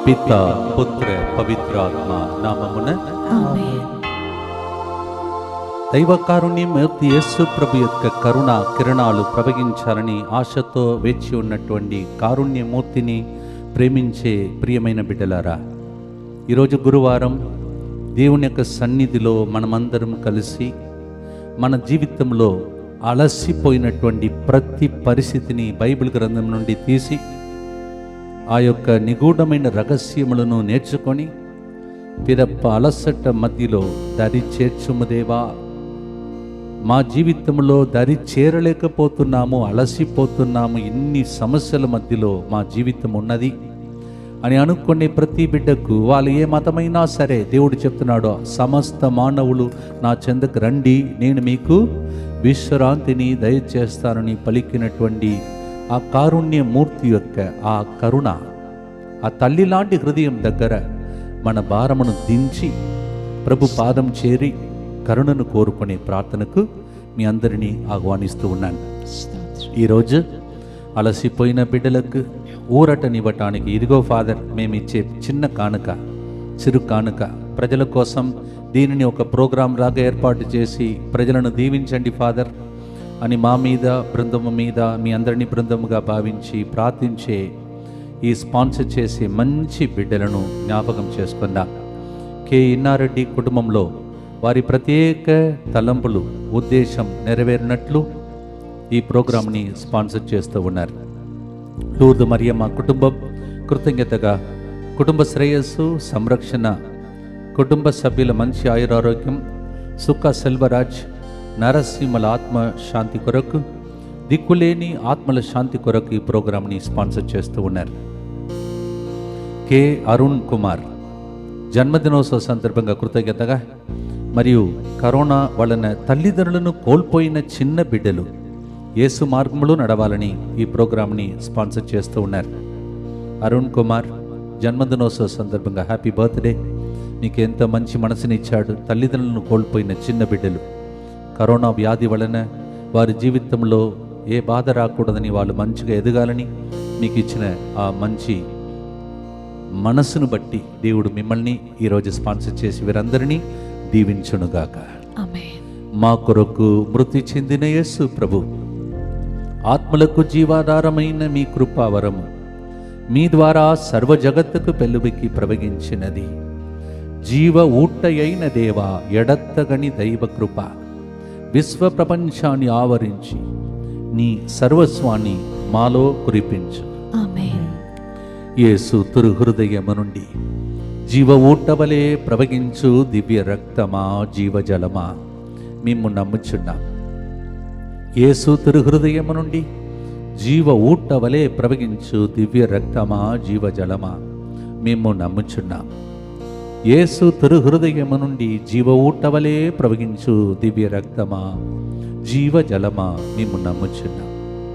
పిత పుత్ర పవిత్రాత్మ నామమున ఆమేన్ దైవ కారుణ్యమూర్తి యేసు ప్రభు యొక్క కరుణ కిరణాలు ప్రవగించాలని ఆశతో వేచి ఉన్నటువంటి కారుణ్యమూర్తిని ప్రేమించే ప్రియమైన బిడ్డలారా ఈరోజు గురువారం దేవుని యొక్క సన్నిధిలో మనమందరం కలిసి మన జీవితంలో అలసిపోయినటువంటి ప్రతి పరిస్థితిని బైబిల్ గ్రంథం నుండి తీసి ఆ యొక్క నిగూఢమైన రహస్యములను నేర్చుకొని పిరప్ప అలసట మధ్యలో దరి చేర్చుము దేవా మా జీవితంలో దరి చేరలేకపోతున్నాము అలసిపోతున్నాము ఇన్ని సమస్యల మధ్యలో మా జీవితం ఉన్నది అని అనుకునే ప్రతి బిడ్డకు వాళ్ళు ఏ మతమైనా సరే దేవుడు చెప్తున్నాడు సమస్త మానవులు నా చెందకు రండి నేను మీకు విశ్రాంతిని దయచేస్తానని పలికినటువంటి ఆ కారుణ్య మూర్తి యొక్క ఆ కరుణ ఆ తల్లి లాంటి హృదయం దగ్గర మన భారమును దించి ప్రభు పాదం చేరి కరుణను కోరుకునే ప్రార్థనకు మీ అందరినీ ఆహ్వానిస్తూ ఉన్నాను ఈరోజు అలసిపోయిన బిడ్డలకు ఊరటనివ్వటానికి ఇదిగో ఫాదర్ మేము ఇచ్చే చిన్న కానుక చిరు కానుక ప్రజల కోసం దీనిని ఒక ప్రోగ్రాం లాగా ఏర్పాటు చేసి ప్రజలను దీవించండి ఫాదర్ అని మా మీద బృందము మీద మీ అందరినీ బృందముగా భావించి ప్రార్థించే ఈ స్పాన్సర్ చేసే మంచి బిడ్డలను జ్ఞాపకం చేసుకుందాం కె ఇన్నారెడ్డి కుటుంబంలో వారి ప్రత్యేక తలంపులు ఉద్దేశం నెరవేరినట్లు ఈ ప్రోగ్రాంని స్పాన్సర్ చేస్తూ ఉన్నారు లూర్దు మరియమ్మ కుటుంబం కృతజ్ఞతగా కుటుంబ శ్రేయస్సు సంరక్షణ కుటుంబ సభ్యుల మంచి ఆయురారోగ్యం సుఖ సెల్వరాజ్ నరసింహల ఆత్మ శాంతి కొరకు దిక్కులేని ఆత్మల శాంతి కొరకు ఈ ప్రోగ్రాంని స్పాన్సర్ చేస్తూ ఉన్నారు కె అరుణ్ కుమార్ జన్మదినోత్సవ సందర్భంగా కృతజ్ఞతగా మరియు కరోనా వలన తల్లిదండ్రులను కోల్పోయిన చిన్న బిడ్డలు యేసు మార్గంలో నడవాలని ఈ ప్రోగ్రాంని స్పాన్సర్ చేస్తూ ఉన్నారు అరుణ్ కుమార్ జన్మదినోత్సవ సందర్భంగా హ్యాపీ బర్త్డే మీకు ఎంత మంచి మనసునిచ్చాడు తల్లిదండ్రులను కోల్పోయిన చిన్న బిడ్డలు కరోనా వ్యాధి వలన వారి జీవితంలో ఏ బాధ రాకూడదని వాళ్ళు మంచిగా ఎదగాలని మీకు ఇచ్చిన ఆ మంచి మనసును బట్టి దేవుడు మిమ్మల్ని ఈరోజు స్పాన్సర్ చేసి వీరందరినీ దీవించునుగాక ఆమేన్ మా కొరకు మృతి చెందిన యేసు ప్రభు ఆత్మలకు జీవాధారమైన మీ కృపావరము మీ ద్వారా సర్వ జగత్తుకు పెళ్ళుబికి ప్రవగించినది జీవ ఊట్టయైన దేవ ఎడత్తగని దైవ కృప విశ్వ ప్రపంచాన్ని ఆవరించి నీ సర్వస్వాన్ని మాలో కురిపించు ఆమేన్ యేసు తురు హృదయము నుండి జీవ ఊటవలే ప్రవగించు దివ్య రక్తమా జీవజలమా మేము నమ్ముచున్నాం యేసు తురు హృదయము నుండి జీవ ఊటవలే ప్రవగించు దివ్య రక్తమా జీవజలమా మేము నమ్ముచున్నాం యేసు తురు హృదయము నుండి జీవ ఊటవలే ప్రవగించు దివ్య రక్తమా జీవజలమా మేము నమ్ముచున్నాం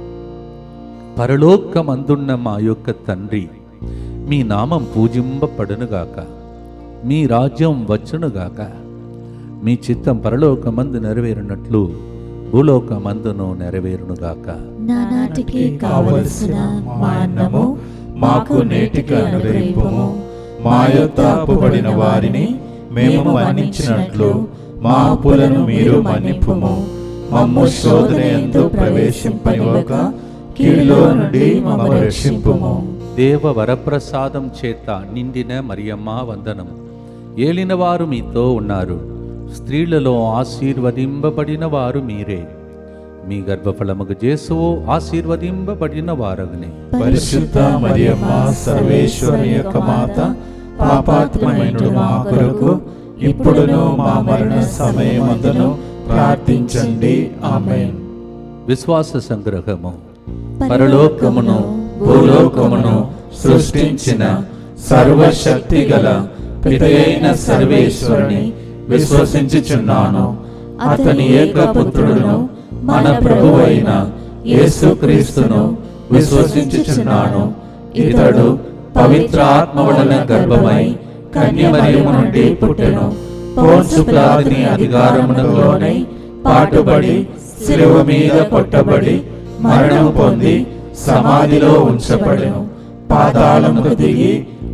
పరలోకమందున్న మా యొక్క తండ్రి మీ నామం పూజింపబడునుగాక మీ రాజ్యం వచ్చునుగాక మీ చిత్తం పరలోకమందు నెరవేరునట్లు భూలోకమందును నెరవేరునుగాక నానాటికి కావలసిన మా అన్నము మాకు నేటికి అనుగ్రహింపుము మా యొక్క అప్పుబడిన వారిని మేము మన్నించినట్లు మా అప్పులను మీరు మన్నింపుము మమ్ము శోధన ఎందు ప్రవేశింపనివ్వక కీడులో నుండి మమ్మ రక్షింపుము దేవ వరప్రసాదం చేత నిండిన మరియమ్మ వందనం ఏలినవారు మీతో ఉన్నారు స్త్రీలలో ఆశీర్వదింపబడిన వారు మీరే మీ గర్భఫలముకు జేసువు ఆశీర్వదింపబడిన వారగనే పరిశుద్ధ మరియమ్మ సర్వేశ్వరుని యొక్క మాత పాపాత్మైన మా కొరకు ఇప్పుడును మా మరణ సమయమందును ప్రార్థించండి ఆమేన్ విశ్వాస సంగ్రహము పరలోకమును భూలోకమును సృష్టించిన సర్వశక్తి గల పితయైన సర్వేశ్వరుని విశ్వసించుచున్నాను అతని ఏకపుత్రుడును మన ప్రభువైన యేసుక్రీస్తును విశ్వసించుచున్నాను ఇతడు పవిత్ర ఆత్మ వలన గర్భమై కన్యమరియము నుండి పుట్టెను పోన్సు పిలాతుని అధికారమునలోనే పాటుబడి శిలువ మీద కొట్టబడి మరణం పొంది సమాధిలో ఉంచబడెను పాతాళముకు దిగి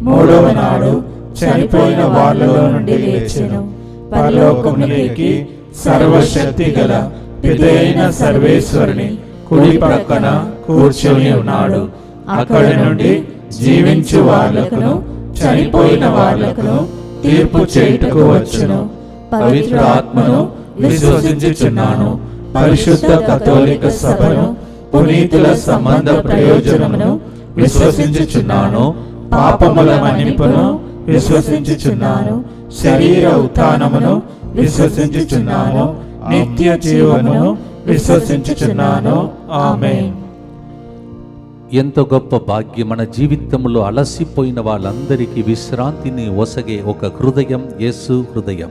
మూడవ నాడు చనిపోయిన వాళ్ళలో నుండి లేచెను పరలోకమునికి సర్వశక్తి గల పితైన సర్వేశ్వరుని కుడి ప్రక్కన కూర్చొని ఉన్నాడు అక్కడి నుండి జీవించు వాళ్ళకును చనిపోయిన వాళ్ళకును తీర్పు చేయుటకు వచ్చును పవిత్ర ఆత్మను విశ్వసించుచున్నాను పరిశుద్ధ కథోలిక సభను పునీతుల సంబంధ ప్రయోజనమును విశ్వసించుచున్నాను పాపముల మన్నింపును విశ్వసించుచున్నాను శరీర ఉత్థానమును విశ్వసించుచున్నాను నిత్య జీవమును విశ్వసించుచున్నాను ఆమేన్ ఎంతో గొప్ప భాగ్యం మన జీవితంలో అలసిపోయిన వాళ్ళందరికీ విశ్రాంతిని ఒసగే ఒక హృదయం యేసు హృదయం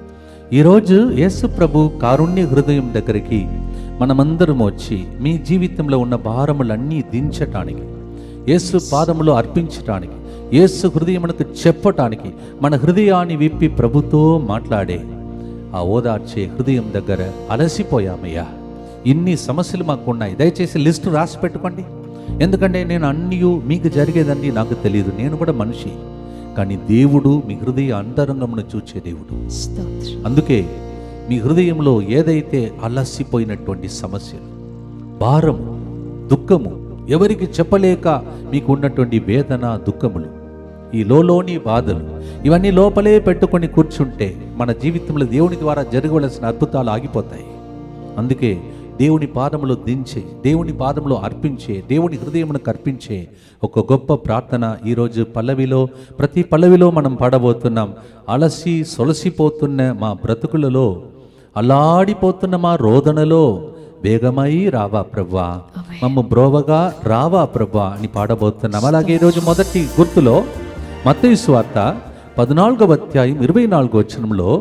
ఈరోజు యేసు ప్రభు కారుణ్య హృదయం దగ్గరికి మనమందరం వచ్చి మీ జీవితంలో ఉన్న భారములన్నీ దించటానికి యేసు పాదములో అర్పించటానికి యేసు హృదయమునకు చెప్పటానికి మన హృదయాన్ని విప్పి ప్రభుతో మాట్లాడే ఆ ఓదార్చే హృదయం దగ్గర అలసిపోయామయ్యా ఇన్ని సమస్యలు మాకు ఉన్నాయి దయచేసి లిస్టు రాసి పెట్టుకోండి ఎందుకంటే నేను అన్నీ మీకు జరిగేదన్నీ నాకు తెలియదు నేను కూడా మనిషి కానీ దేవుడు మీ హృదయ అంతరంగమును చూచే దేవుడు స్తోత్రం అందుకే మీ హృదయంలో ఏదైతే అలసిపోయినటువంటి సమస్యలు భారము దుఃఖము ఎవరికి చెప్పలేక మీకు ఉన్నటువంటి వేదన దుఃఖములు ఈ లోలోని బాధలు ఇవన్నీ లోపలే పెట్టుకొని కూర్చుంటే మన జీవితంలో దేవుని ద్వారా జరగవలసిన అద్భుతాలు ఆగిపోతాయి అందుకే దేవుని పాదములో దించే దేవుని పాదములో అర్పించే దేవుని హృదయమునకు అర్పించే ఒక గొప్ప ప్రార్థన ఈరోజు పల్లవిలో ప్రతి పల్లవిలో మనం పాడబోతున్నాం అలసి సొలసిపోతున్న మా బ్రతుకులలో అల్లాడిపోతున్న మా రోదనలో వేగమై రావా ప్రవ్వా మమ్మ బ్రోవగా రావా ప్రవ్వా అని పాడబోతున్నాం అలాగే ఈరోజు మొదటి గుర్తులో మత్తయి స్వార్త పద్నాలుగవ అధ్యాయం ఇరవై నాలుగో వచనంలో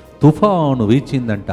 తుఫాను వీచిందంట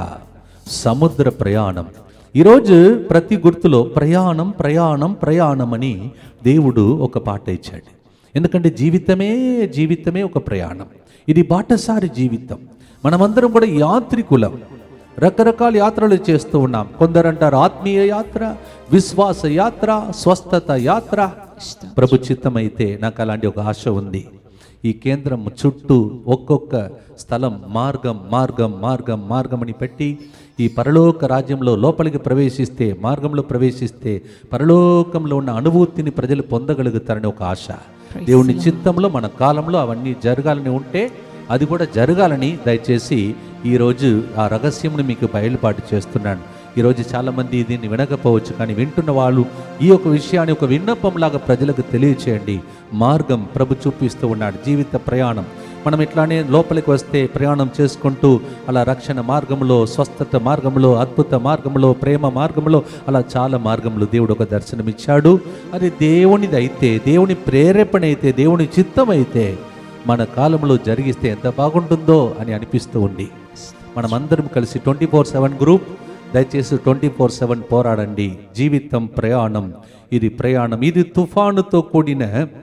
సముద్ర ప్రయాణం ఈరోజు ప్రతి గుర్తులో ప్రయాణం ప్రయాణం ప్రయాణం అని దేవుడు ఒక పాట ఇచ్చాడు ఎందుకంటే జీవితమే జీవితమే ఒక ప్రయాణం ఇది బాటసారి జీవితం మనమందరం కూడా యాత్రికులం రకరకాల యాత్రలు చేస్తూ ఉన్నాం కొందరంటారు ఆత్మీయ యాత్ర విశ్వాస యాత్ర స్వస్థత యాత్ర ప్రభు చిత్తమైతే నాకు అలాంటి ఒక ఆశ ఉంది ఈ కేంద్రం చుట్టూ ఒక్కొక్క స్థలం మార్గం మార్గం మార్గం మార్గం అని పెట్టి ఈ పరలోక రాజ్యంలో లోపలికి ప్రవేశిస్తే మార్గంలో ప్రవేశిస్తే పరలోకంలో ఉన్న అనుభూతిని ప్రజలు పొందగలుగుతారని ఒక ఆశ దేవుని చిత్తంలో మన కాలంలో అవన్నీ జరగాలని ఉంటే అది కూడా జరగాలని దయచేసి ఈరోజు ఆ రహస్యంను మీకు బయలుపాటు చేస్తున్నాను ఈరోజు చాలామంది దీన్ని వినకపోవచ్చు కానీ వింటున్న వాళ్ళు ఈ యొక్క విషయాన్ని ఒక విన్నపంలాగా ప్రజలకు తెలియచేయండి మార్గం ప్రభు చూపిస్తూ ఉన్నాడు జీవిత ప్రయాణం మనం ఇట్లానే లోపలికి వస్తే ప్రయాణం చేసుకుంటూ అలా రక్షణ మార్గంలో స్వస్థత మార్గంలో అద్భుత మార్గంలో ప్రేమ మార్గంలో అలా చాలా మార్గంలో దేవుడు ఒక దర్శనం ఇచ్చాడు అది దేవునిది అయితే దేవుని ప్రేరేపణ అయితే దేవుని చిత్తం అయితే మన కాలంలో జరిగిస్తే ఎంత బాగుంటుందో అని అనిపిస్తూ ఉంది మనమందరం కలిసి ట్వంటీ ఫోర్ సెవెన్ గ్రూప్ దయచేసి ట్వంటీ ఫోర్ సెవెన్ పోరాడండి జీవితం ప్రయాణం ఇది ప్రయాణం ఇది తుఫానుతో కూడిన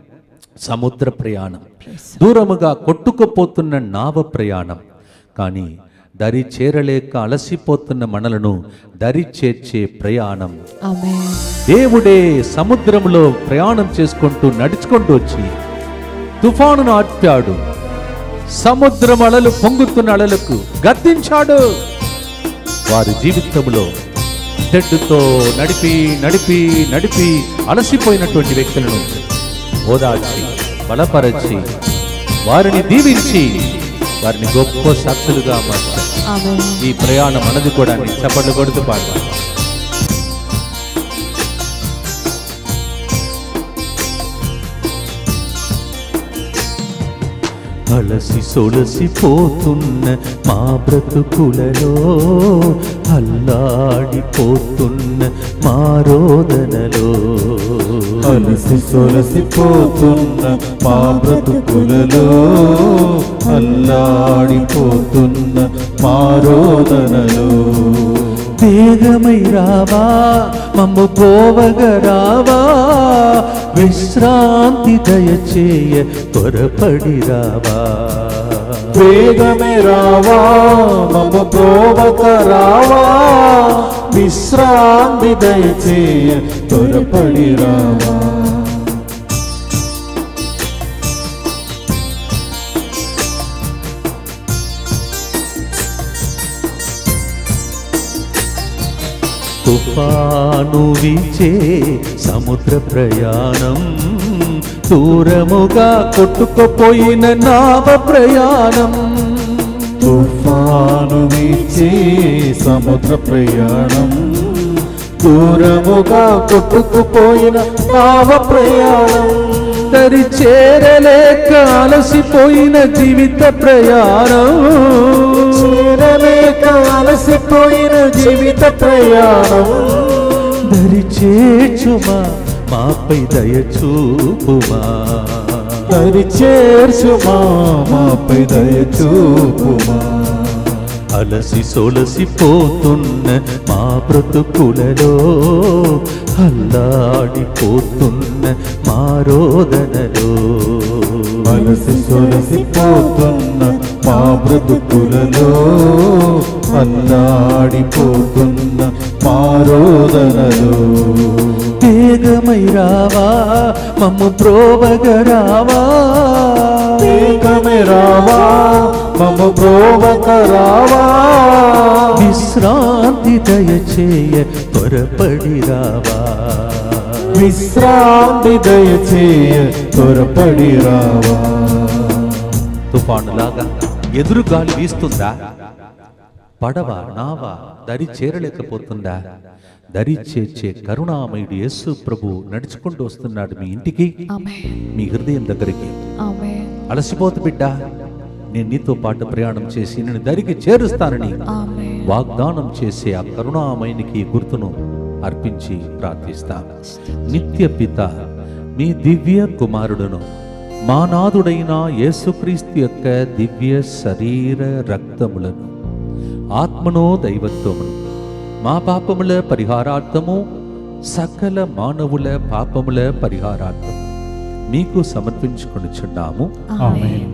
సముద్ర ప్రయాణం దూరముగా కొట్టుకుపోతున్న నావ ప్రయాణం కానీ దరి చేరలేక అలసిపోతున్న మనలను దరి చేర్చే ప్రయాణం ఆమేన్ దేవుడే సముద్రంలో ప్రయాణం చేసుకుంటూ నడుచుకుంటూ వచ్చి తుఫానును ఆర్పాడు సముద్రం అలలు పొంగుతున్న అలలకు గద్దించాడు వారి జీవితంలో తెడ్డుతో నడిపి నడిపి నడిపి అలసిపోయినటువంటి వ్యక్తులను ఓదార్చి బలపరచి వారిని దీవించి వారిని గొప్ప సాక్షులుగా మార్చారు ఆమేన్ ఈ ప్రయాణం మనది కూడా అని చప్పట్లు కొడుతూ పాడతారు అలసి సొలసిపోతున్న మా బ్రతుకులలో అల్లాడిపోతున్న మా రోదనలో అలసి సొలసిపోతున్న మా బ్రతుకులలో అల్లాడిపోతున్న మా రోదనలో వేగమై రావా మమ్ము పోవగ రావా విశ్రాంతి దయచేయ త్వరపడి రావా వేగమే రావా మమ ప్రోవక రావా విశ్రాంతి దయచేయ త్వరపడి రావా తుఫాను వీచే సముద్ర ప్రయాణం దూరముగా కొట్టుకుపోయిన నావ ప్రయాణం తుఫాను వీచే సముద్ర ప్రయాణం దూరముగా కొట్టుకుపోయిన నావ ప్రయాణం దరి చేరలేక అలసిపోయిన జీవిత ప్రయాణం చేరలేక అలసిపోయిన జీవిత ప్రయాణం దరి చేర్చుమా మాపై దయ చూపుమా దరి చేర్చుమా మాపై దయ చూపుమా అలసి సొలసిపోతున్న మా బ్రతుకులలో అల్లాడిపోతున్న మా రోదనలో అలసి సొలసిపోతున్న మా బ్రతుకులలో అల్లాడిపోతున్న మా రోదనలో వేగమై రావా మమ్ము ప్రోవగరావా ఏకమే రావా మమ బ్రోవక రావా విశ్రాంతి దయచేయ త్వరపడి రావా విశ్రాంతి దయచేయ త్వరపడి రావా తుఫానులాగా ఎదురు గాలి వీస్తుందా పడవ నావ దరి చేరలేకపోతుందా దరి చేర్చే కరుణామయుడు యేసు ప్రభు నడుచుకుంటూ వస్తున్నాడు మీ ఇంటికి ఆమేన్ మీ హృదయం దగ్గరికి ఆమేన్ అలసిపోతు బిడ్డ నేను నీతో పాటు ప్రయాణం చేసి నేను దరికి చేరుస్తానని ఆమేన్ వాగ్దానం చేసే ఆ కరుణామయునికి గుర్తును అర్పించి ప్రార్థిస్తాను నిత్య పిత మీ దివ్య కుమారుడును మా నాథుడైన యేసుక్రీస్తు యొక్క దివ్య శరీర రక్తములను ఆత్మనో దైవత్వమును మా పాపముల పరిహారార్థము సకల మానవుల పాపముల పరిహారార్థం మీకు సమర్పించుకొనుచున్నాము ఆమేన్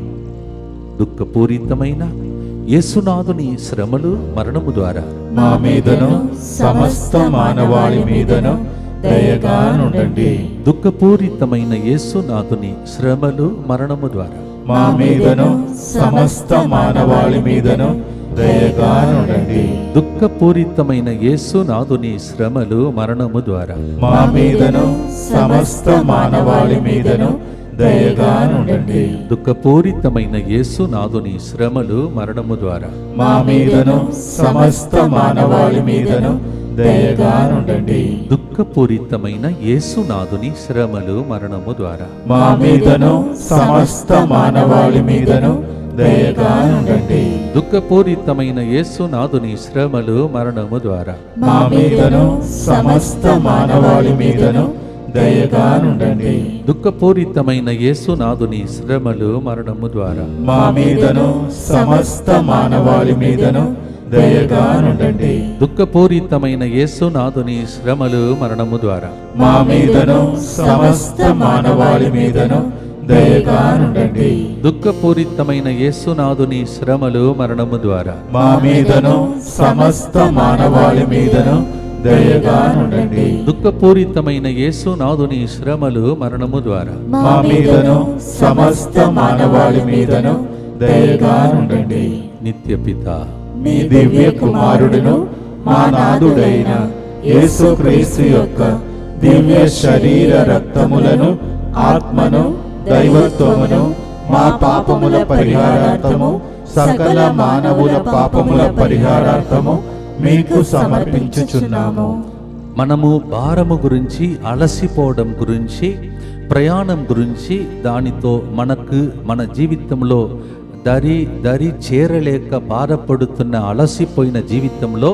దుఃఖపూరితమైన యేసునాథుని శ్రమలు మరణము ద్వారా మా మీదను సమస్త మానవాళి మీదను దయగా నుండండి దుఃఖపూరితమైన యేసునాథుని శ్రమలు మరణము ద్వారా మా మీదను సమస్త మానవాళి మీదను దయగా నుండండి దుఃఖపూరితమైన యేసునాథుని శ్రమలు మరణము ద్వారా మా మీదను సమస్త మానవాళి మీదను దయగా నుండండి దుఃఖపూరితమైన యేసునాథుని శ్రమలు మరణము ద్వారా మా మీదను సమస్త మానవాళి మీదను దయగా నుండండి దుఃఖపూరితమైన యేసునాథుని శ్రమలు మరణము ద్వారా మా మీదను సమస్త మానవాళి మీదను దయగా ఉండండి దుఃఖపూరితమైన యేసునాథుని శ్రమలు మరణము ద్వారా మా మీదను సమస్త మానవాళి మీదను దయగా ఉండండి దుఃఖపూరితమైన యేసునాథుని శ్రమలు మరణము ద్వారా మా మీదను సమస్త మానవాళి మీదను దయగా ఉండండి దుఃఖపూరితమైన యేసునాథుని శ్రమలు మరణము ద్వారా మా మీదను సమస్త మానవాళి మీదను దయగా ఉండండి దుఃఖపూరితమైన యేసునాథుని శ్రమలు మరణము ద్వారా మా మీదను సమస్త మానవాళి మీదను దయగా ఉండండి దుఃఖపూరితమైన యేసునాథుని శ్రమలు మరణము ద్వారా మా మీదను సమస్త మానవాళి మీదను దయగా ఉండండి నిత్య పిత మీ దివ్య కుమారుడును మా నాదుడైన యేసుక్రీస్తు యొక్క దివ్య శరీర రక్తములను ఆత్మను దైవత్వమును మా పాపముల పరిహారార్థము సకల మానవుల పాపముల పరిహారార్థము మీకు సమర్పించుచున్నాము మనము భారము గురించి అలసిపోవడం గురించి ప్రయాణం గురించి దానితో మనకు మన జీవితంలో దరి దరి చేరలేక బాధపడుతున్న అలసిపోయిన జీవితంలో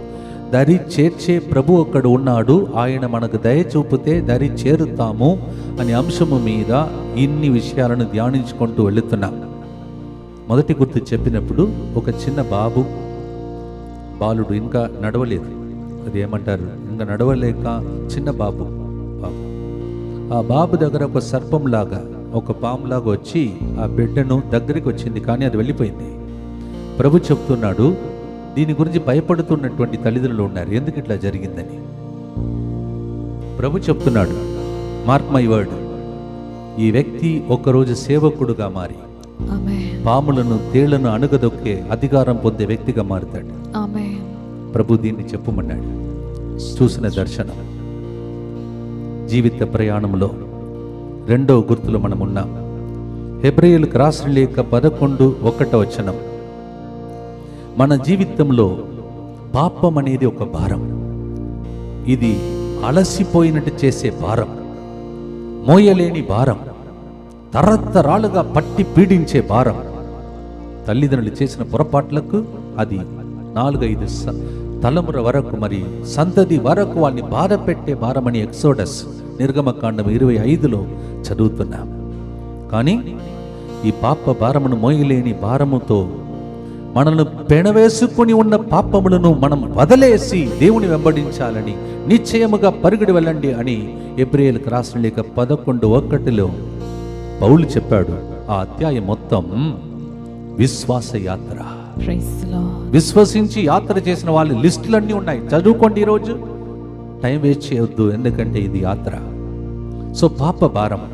దరి చేర్చే ప్రభు ఒకడు ఉన్నాడు ఆయన మనకు దయ చూపితే దరి చేరుతాము అనే అంశము మీద ఇన్ని విషయాలను ధ్యానించుకుంటూ వెళుతున్నాం మొదటి గుర్తు చెప్పినప్పుడు ఒక చిన్న బాబు బాలుడు ఇంకా నడవలేదు అది ఏమంటారు ఇంకా నడవలేక చిన్న బాబు బాబు ఆ బాబు దగ్గర ఒక సర్పంలాగా ఒక పాములాగా వచ్చి ఆ బిడ్డను దగ్గరికి వచ్చింది కానీ అది వెళ్ళిపోయింది ప్రభు చెప్తున్నాడు దీని గురించి భయపడుతున్నటువంటి తల్లిదండ్రులు ఉన్నారు ఎందుకు ఇట్లా జరిగిందని ప్రభు చెప్తున్నాడు మార్క్ మై వర్డ్ ఈ వ్యక్తి ఒకరోజు సేవకుడుగా మారి ఆమేన్ పాములను తేళ్లను అణుగదొక్కే అధికారం పొందే వ్యక్తిగా మారుతాడు ఆమేన్ ప్రభు దీన్ని చెప్పమన్నాడు చూసిన దర్శనం జీవిత ప్రయాణంలో రెండవ గుర్తులు మనం ఉన్నాం హెబ్రియులకు రాసిన లేక పదకొండు ఒకట వచనం మన జీవితంలో పాపం అనేది ఒక భారం ఇది అలసిపోయినట్టు చేసే భారం మోయలేని భారం తరతరాలుగా పట్టి పీడించే భారం తల్లిదండ్రులు చేసిన పొరపాట్లకు అది నాలుగైదు స- తలముర వరకు మరి సంతతి వరకు వాళ్ళని బాధ పెట్టే భారమని ఎక్సోడస్ నిర్గమకాండం ఇరవై ఐదులో చదువుతున్నాం కానీ ఈ పాప భారమును మోయలేని భారముతో మనల్ని పెనవేసుకుని ఉన్న పాపములను మనం వదిలేసి దేవుని వెంబడించాలని నిశ్చయముగా పరుగుడి వెళ్ళండి అని ఎబ్రియేలకు రాసిన లేక పదకొండు ఒక్కటిలో పౌలు చెప్పాడు ఆ అధ్యాయం మొత్తం విశ్వాస యాత్ర Praise the Lord. విశ్వసించి యాత్ర చేసిన వాళ్ళ లిస్టులన్నీ ఉన్నాయి చదువుకోండి ఈరోజు టైం వేస్ట్ చేయొద్దు ఎందుకంటే ఇది యాత్ర సో పాప భారం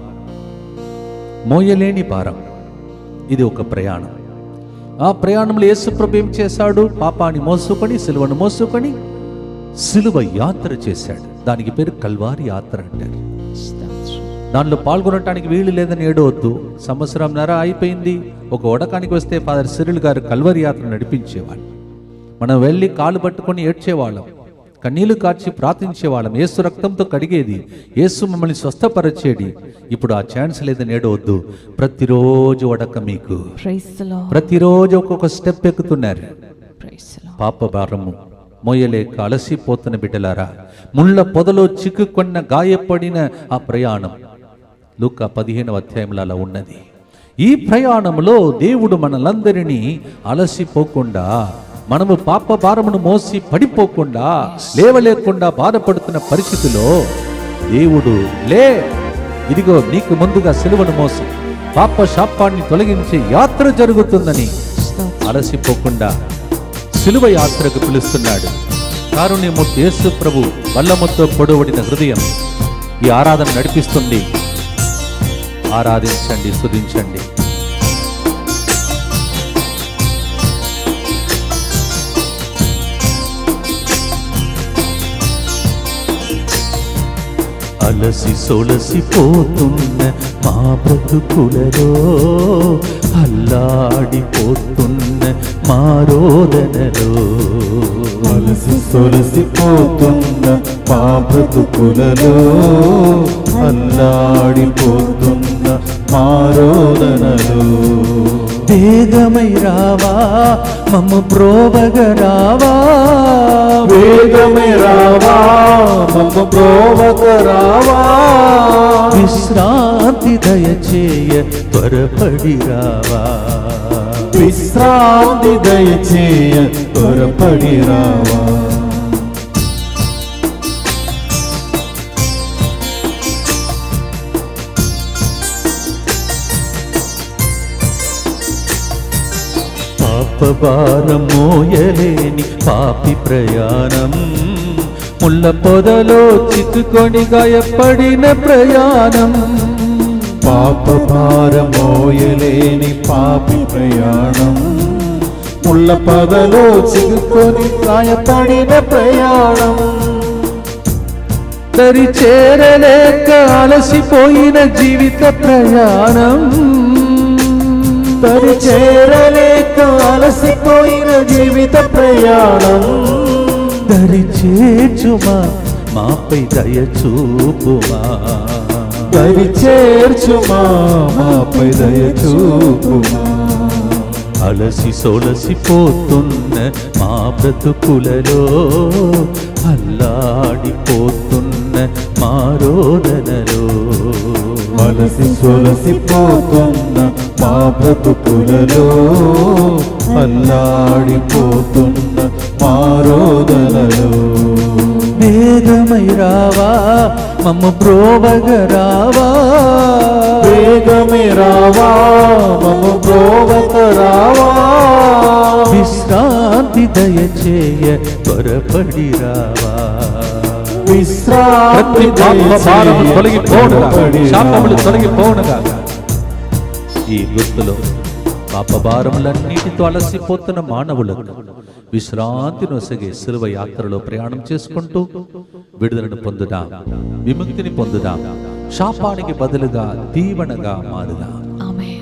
మోయలేని భారం ఇది ఒక ప్రయాణం ఆ ప్రయాణంలో యేసుప్రభు ఏం చేశాడు పాపాన్ని మోసుకొని సిలువను మోసుకొని సిలువ యాత్ర చేశాడు దానికి పేరు కల్వారి యాత్ర అంటారు స్తోత్రం. దానిలో పాల్గొనటానికి వీలు లేదని ఏడవద్దు సంవత్సరంన్నర అయిపోయింది ఒక ఒడకానికి వస్తే ఫాదర్ సిరిల్ గారు కల్వరి యాత్ర నడిపించేవాళ్ళు మనం వెళ్ళి కాలు పట్టుకొని ఏడ్చేవాళ్ళం కన్నీళ్లు కార్చి ప్రార్థించేవాళ్ళం ఏసు రక్తంతో కడిగేది ఏసు మమ్మల్ని స్వస్థపరచేది ఇప్పుడు ఆ ఛాన్స్ లేదని ఏడవద్దు ప్రతిరోజు ఒడక మీకు Praise the Lord. ప్రతిరోజు ఒక్కొక్క స్టెప్ ఎక్కుతున్నారు Praise the Lord. పాప భారము మోయలేక అలసిపోతున్న బిడ్డలారా ముళ్ళ పొదలో చిక్కుకొన్న గాయపడిన ఆ ప్రయాణం లూకా పదిహేనవ అధ్యాయంలో అలా ఉన్నది ఈ ప్రయాణంలో దేవుడు మనలందరినీ అలసిపోకుండా మనము పాప భారమును మోసి పడిపోకుండా లేవలేకుండా బాధపడుతున్న పరిస్థితిలో దేవుడు లే ఇదిగో నీకు ముందుగా సిలువను మోసి పాప శాపాన్ని తొలగించే యాత్ర జరుగుతుందని స్తోత్రం. అలసిపోకుండా సిలువ యాత్రకు పిలుస్తున్నాడు కారుణ్యమూర్తి యేసు ప్రభు వల్లముతో పొడవడిన హృదయం ఈ ఆరాధన నడిపిస్తుంది ఆరాధించండి స్తుతించండి అలసి సొలసిపోతున్న మా బ్రతుకులలో అల్లాడిపోతున్న మా రోదనలో అలసి సొలసిపోతున్న మా బ్రతుకులలో అల్లాడిపోతున్న మా రోదనలో వేగమై రావా మమ్మ ప్రోవగరావా వేగమే రావా మమ్మ ప్రోవక రావా విశ్రాంతి దయచేయ త్వరపడి రావా విశ్రాంతి దయచేయ త్వరపడి రావా పాప భారం మోయలేని పాపి ప్రయాణం ముళ్ళ పొదలో చిక్కుకొని గాయపడిన ప్రయాణం పాప భారమోయలేని పాపి ప్రయాణం ముళ్ళ పదలో చిక్కుకొని గాయపడిన ప్రయాణం దరి చేరలేక అలసిపోయిన జీవిత ప్రయాణం తరి చేరలేక అలసిపోయిన జీవిత ప్రయాణం దరి చేర్చుమా మాపై దయ చూపుమా దరి చేర్చుమా మాపై దయ చూపుమా అలసి సొలసిపోతున్న మా బ్రతుకులలో అల్లాడిపోతున్న మా రోదనలో మనసి సొలసిపోతున్న మా బ్రతుకులలో అల్లాడిపోతున్న మా రోదనలో వేగమై రావా మమ్మ బ్రోవగరావా వేగమే రావా మమ బ్రోవక రావా విశ్రాంతి దయచేయ త్వరపడి రావా విశ్రాంతి ప్రతి పాప భారము తొలగిపోనుగా త్వరపడి శాపములు రావా. తొలగిపోనుగా ఈ గుర్తులో పాప భారములన్నిటితో అలసిపోతున్న మానవులకు విశ్రాంతి నొసగే శిలువ యాత్రలో ప్రయాణం చేసుకుంటూ విడుదలను పొందుదాం విముక్తిని పొందుదాం శాపానికి బదులుగా దీవెనగా మారుదాం ఆమెన్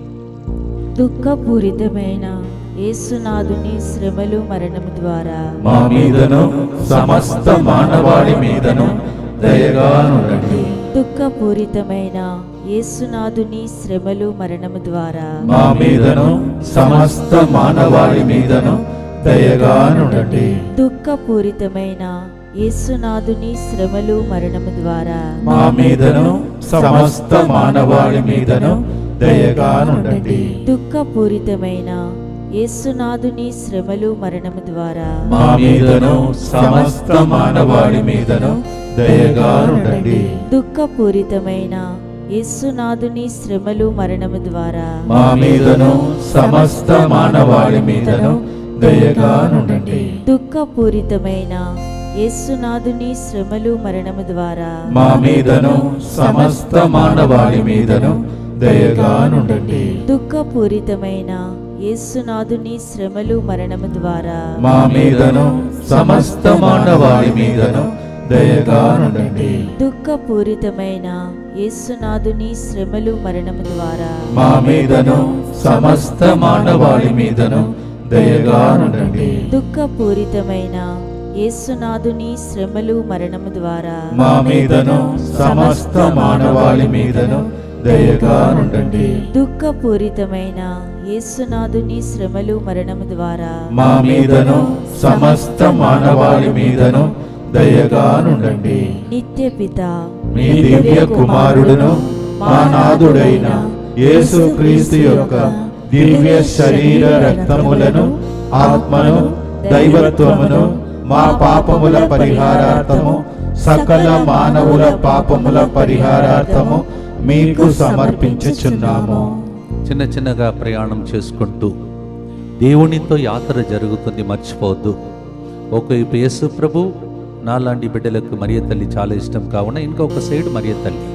దుఃఖపూరితమైన యేసునాథుని శ్రమలు మరణము ద్వారా మా మీదను సమస్త మానవాళి మీదను దయగా నుండండి దుఃఖపూరితమైన యేసునాథుని శ్రమలు మరణము ద్వారా మా మీదను సమస్త మానవాళి మీదను దయగా నుండండి దుఃఖపూరితమైన యేసునాథుని శ్రమలు మరణము ద్వారా మా మీదను సమస్త మానవాళి మీదను దయగా నుండండి దుఃఖపూరితమైన యేసునాథుని శ్రమలు మరణము ద్వారా మా మీదను సమస్త మానవాళి మీదను దయగా నుండండి దుఃఖపూరితమైన యేసునాథుని శ్రమలు మరణము ద్వారా మా మీదను సమస్త మానవాళి మీదను దయగా నుండండి దుఃఖపూరితమైన యేసునాథుని శ్రమలు మరణము ద్వారా మా మీదను సమస్త మానవాళి మీదను దయగా నుండండి దుఃఖపూరితమైన యేసునాథుని శ్రమలు మరణము ద్వారా మా మీదను సమస్త మానవాళి మీదను దయగా నుండండి దుఃఖపూరితమైన యేసునాథుని శ్రమలు మరణము ద్వారా మా మీదను సమస్త మానవాళి మీదను దయగా నుండండి దుఃఖపూరితమైన యేసునాథుని శ్రమలు మరణము ద్వారా మా మీదను సమస్త మానవాళి మీదను దయగా నుండండి దుఃఖపూరితమైన యేసునాథుని శ్రమలు మరణము ద్వారా మా మీదను సమస్త మానవాళి మీదను దయగా నుండండి నిత్య పిత మీ దివ్య కుమారుడును మా నాథుడైన యేసు క్రీస్తు యొక్క దివ్య శరీర రక్తములను ఆత్మను దైవత్వమును మా పాపముల పరిహారార్థము సకల మానవుల పాపముల పరిహారార్థము మీకు సమర్పించుచున్నాము చిన్న చిన్నగా ప్రయాణం చేసుకుంటూ దేవునితో యాత్ర జరుగుతుంది మర్చిపోవద్దు ఒకవైపు యేసు ప్రభు నాలాంటి బిడ్డలకు మరియ తల్లి చాలా ఇష్టం కావున ఇంకొక సైడ్ మరియ తల్లి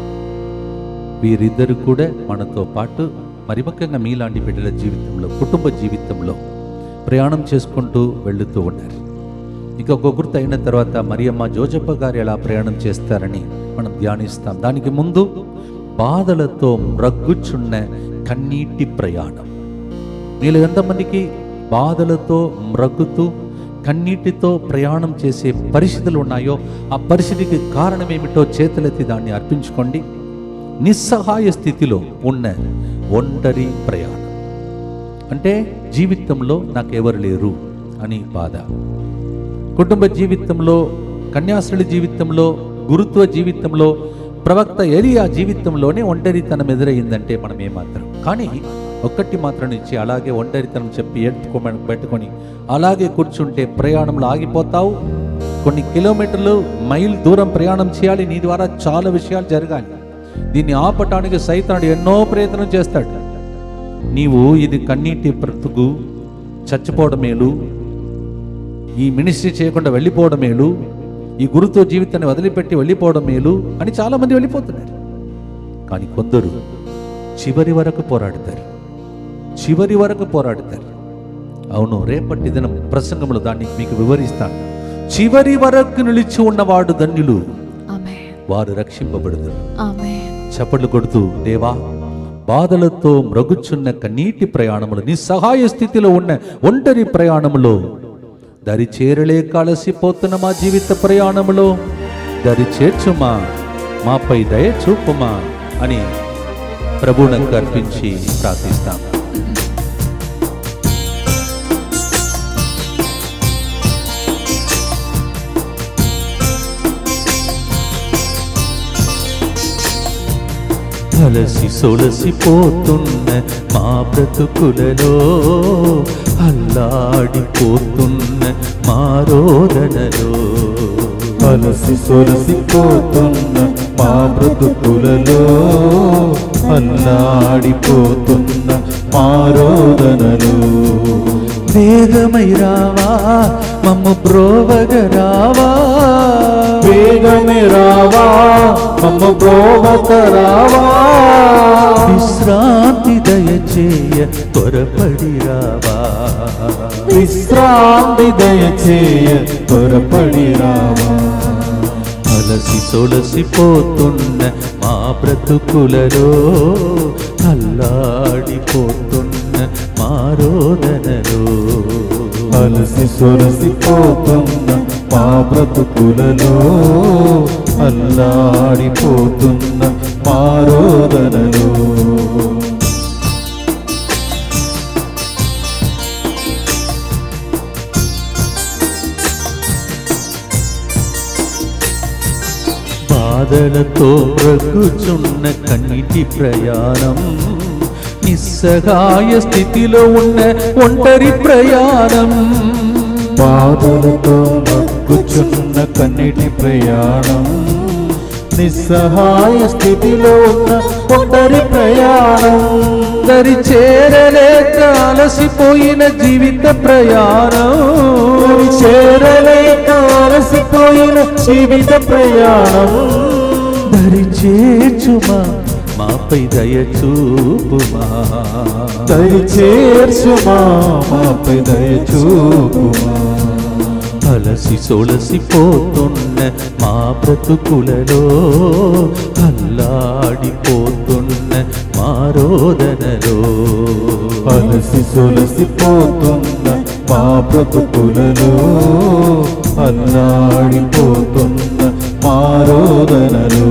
వీరిద్దరు కూడా మనతో పాటు మరి ముఖ్యంగా మీలాంటి బిడ్డల జీవితంలో కుటుంబ జీవితంలో ప్రయాణం చేసుకుంటూ వెళుతూ ఉన్నారు ఇక ఒక గుర్తు అయిన తర్వాత మరియమ్మ జోజప్ప గారు ఎలా ప్రయాణం చేస్తారని మనం ధ్యానిస్తాం దానికి ముందు బాధలతో మ్రగ్గుచున్న కన్నీటి ప్రయాణం మీలో ఎంతమందికి బాధలతో మ్రగ్గుతూ కన్నీటితో ప్రయాణం చేసే పరిస్థితులు ఉన్నాయో ఆ పరిస్థితికి కారణం ఏమిటో చేతులెత్తి దాన్ని అర్పించుకోండి నిస్సహాయ స్థితిలో ఉన్న ఒంటరి ప్రయాణం అంటే జీవితంలో నాకెవరు లేరు అని బాధ కుటుంబ జీవితంలో కన్యాశ్రుడి జీవితంలో గురుత్వ జీవితంలో ప్రవక్త ఎలియా జీవితంలోనే ఒంటరితనం ఎదురయ్యిందంటే మనం ఏమాత్రం కానీ ఒక్కటి మాత్రం నుంచి అలాగే ఒంటరితనం చెప్పి ఎత్తుకోమని పెట్టుకొని అలాగే కూర్చుంటే ప్రయాణంలో ఆగిపోతావు కొన్ని కిలోమీటర్లు మైల్ దూరం ప్రయాణం చేయాలి నీ ద్వారా చాలా విషయాలు జరగాలి దీన్ని ఆపటానికి సైతానుడు ఎన్నో ప్రయత్నం చేస్తాడు నీవు ఇది కన్నీటి బ్రతుకు చచ్చిపోవడం మేలు ఈ మినిస్ట్రీ చేయకుండా వెళ్ళిపోవడం మేలు ఈ గురుతో జీవితాన్ని వదిలిపెట్టి వెళ్ళిపోవడం మేలు అని చాలామంది వెళ్ళిపోతున్నారు కానీ కొందరు చివరి వరకు పోరాడతారు చివరి వరకు పోరాడతారు అవును రేపటి దినం ప్రసంగంలో దాన్ని మీకు వివరిస్తాను చివరి వరకు నిలిచి ఉన్నవాడు ధన్యులు ఆమెన్ వారు రక్షింపబడుదురు ఆమెన్ చప్పట్లు కొడుతూ దేవా బాధలతో మ్రగుచున్న కన్నీటి ప్రయాణములు నిస్సహాయ స్థితిలో ఉన్న ఒంటరి ప్రయాణములో దరి చేరలేక అలసిపోతున్న మా జీవిత ప్రయాణములో దరి చేర్చుమా మాపై దయ చూపుమా అని ప్రభువునకు అర్పించి ప్రార్థిస్తాం అలసి సొలసిపోతున్న మా బ్రతుకులలో అల్లాడిపోతున్న మా రోదనలో అలసి సొలసిపోతున్న మా బ్రతుకులలో అల్లాడిపోతున్న మా రోదనలు వేగమై రావా మమ్మ బ్రోవగరావా వేగమే రావా మమ్మ ప్రోవక రావా విశ్రాంతి దయ దయచేయ త్వరపడి రావా విశ్రాంతి దయచేయ త్వరపడి రావా అలసి సొలసిపోతున్న మా బ్రతుకులలో అల్లాడిపోతున్న మా రోదనలో అలసి సొలసిపోతున్న మా బ్రతుకులలో అల్లాడిపోతున్న మా రోదనలో బాధలతో బ్రతుచున్న కన్నీటి ప్రయాణం నిస్సహాయ స్థితిలో ఉన్న ఒంటరి ప్రయాణం బాధలతో మక్కుచున్న కన్నిటి ప్రయాణం నిస్సహాయ స్థితిలో ఉన్న ఒంటరి ప్రయాణం దరి చేరలేక అలసిపోయిన జీవిత ప్రయాణం మరి చేరలేక అలసిపోయిన జీవిత ప్రయాణం దరి చేర్చుమా మాపై దయ చూపుమా దరి చేర్చుమా మాపై దయ చూపుమా అలసి సొలసిపోతున్న మా బ్రతుకులలో అల్లాడిపోతున్న మా రోదనలో అలసి సొలసిపోతున్న మా బ్రతుకులలో అల్లాడిపోతున్న మా రోదనలో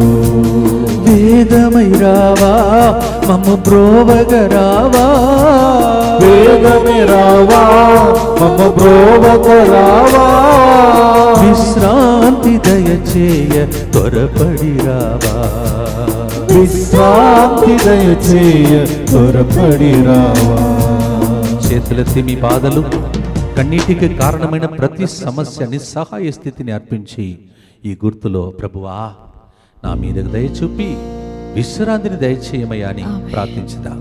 వేదమై రావా మమ్మ బ్రోవగరావా వేగమే రావా మమ్మ బ్రోవక రావా విశ్రాంతి దయచేయ త్వరపడి రావా విశ్రాంతి దయచేయ త్వరపడి రావా చేతులెత్తి మీ బాధలు కన్నీటికి కారణమైన ప్రతి సమస్య నిస్సహాయ స్థితిని అర్పించి ఈ గుర్తులో ప్రభువా నా మీద దయ చూపి విశ్రాంతిని దయచేయమయ్యా అని ప్రార్థించుదా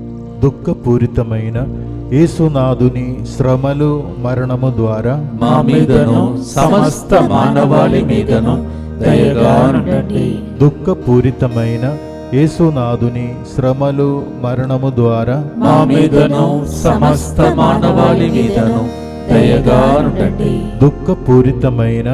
దుఃఖపూరితమైన యేసునాథుని శ్రమలు మరణము ద్వారా మా మీదను సమస్త మానవాళి మీదను దయగా ఉండండి దుఃఖపూరితమైన యేసునాథుని శ్రమలు మరణము ద్వారా మా మీదను సమస్త మానవాళి మీదను దయగా ఉండండి దుఃఖపూరితమైన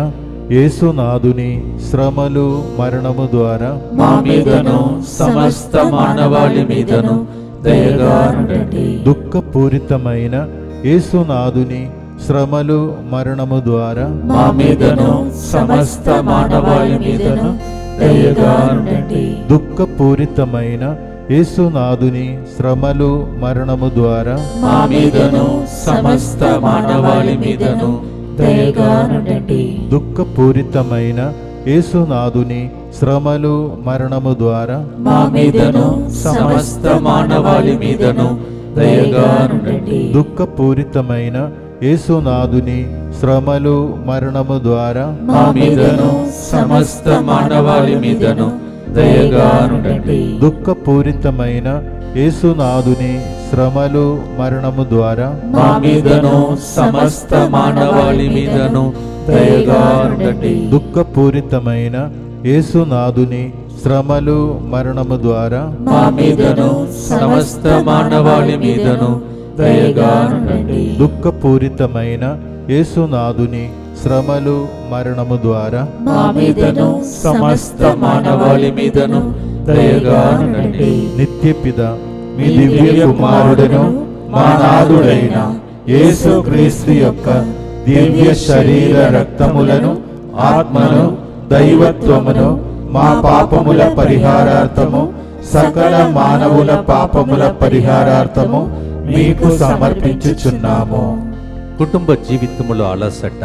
యేసునాథుని శ్రమలు మరణము ద్వారా మా మీదను సమస్త మానవాళి మీదను దయగా ఉండండి దుఃఖపూరితమైన యేసునాథుని శ్రమలు మరణము ద్వారా మా మీదను సమస్త మానవాళి మీదను దయగా ఉండండి దుఃఖపూరితమైన యేసునాథుని శ్రమలు మరణము ద్వారా మా మీదను సమస్త మానవాళి మీదను దయగా ఉండండి దుఃఖపూరితమైన యేసునాథుని శ్రమలు మరణము ద్వారా మా మీదను సమస్త మానవాళి మీదను దయగా ఉండండి దుఃఖపూరితమైన యేసునాథుని శ్రమలు మరణము ద్వారా మా మీదను సమస్త మానవాళి మీదను దయగా ఉండండి దుఃఖపూరితమైన యేసునాథుని శ్రమలు మరణము ద్వారా మా మీదను సమస్త మానవాళి మీదను దయగా ఉండండి దుఃఖపూరితమైన యేసునాథుని శ్రమలు మరణము ద్వారా మా మీదను సమస్త మానవాళి మీదను దయగా ఉండండి దుఃఖపూరితమైన యేసునాథుని శ్రమలు మరణము ద్వారా మా మీదను సమస్త మానవాళి మీదను దయగా ఉండండి నిత్యపిద మీ దివ్య కుమారుడను మా నాథుడైన యేసుక్రీస్తు యొక్క దివ్య శరీర రక్తములను ఆత్మను దైవత్వమును మా పాపముల పరిహారార్థము సకల మానవుల పాపముల పరిహారార్థము మీకు సమర్పించుచున్నాము కుటుంబ జీవితములో అలసట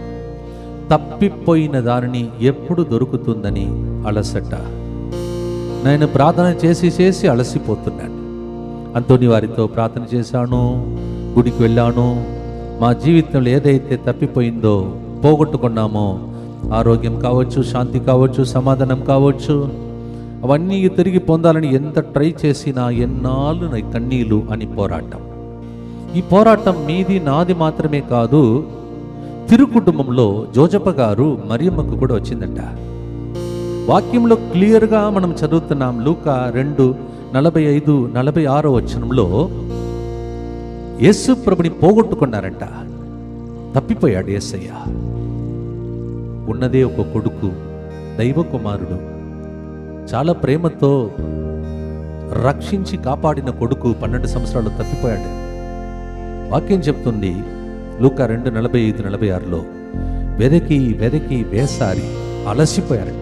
తప్పిపోయిన దానిని ఎప్పుడు దొరుకుతుందని అలసట నేను ప్రార్థన చేసి చేసి అలసిపోతున్నాను అంతోని వారితో ప్రార్థన చేశాను గుడికి వెళ్ళాను మా జీవితంలో ఏదైతే తప్పిపోయిందో పోగొట్టుకున్నామో ఆరోగ్యం కావచ్చు శాంతి కావచ్చు సమాధానం కావచ్చు అవన్నీ తిరిగి పొందాలని ఎంత ట్రై చేసినా ఎన్నాళ్ళు నా కన్నీళ్ళు అని పోరాటం ఈ పోరాటం మీది నాది మాత్రమే కాదు తిరు కుటుంబంలో జోజప్ప గారు మరియమ్మకు కూడా వచ్చిందంట వాక్యంలో క్లియర్గా మనం చదువుతున్నాం లూక రెండు నలభై ఐదు నలభై ఆరో వచనంలో యేసు ప్రభుని పోగొట్టుకున్నారంట తప్పిపోయాడు యేసయ్య ఉన్నదే ఒక కొడుకు దైవ కుమారుడు చాలా ప్రేమతో రక్షించి కాపాడిన కొడుకు పన్నెండు సంవత్సరాలు తప్పిపోయాడు వాక్యం చెప్తుంది లూకా రెండు నలభై ఐదు నలభై ఆరులో వెదకి వెదకి వేసారి అలసిపోయారట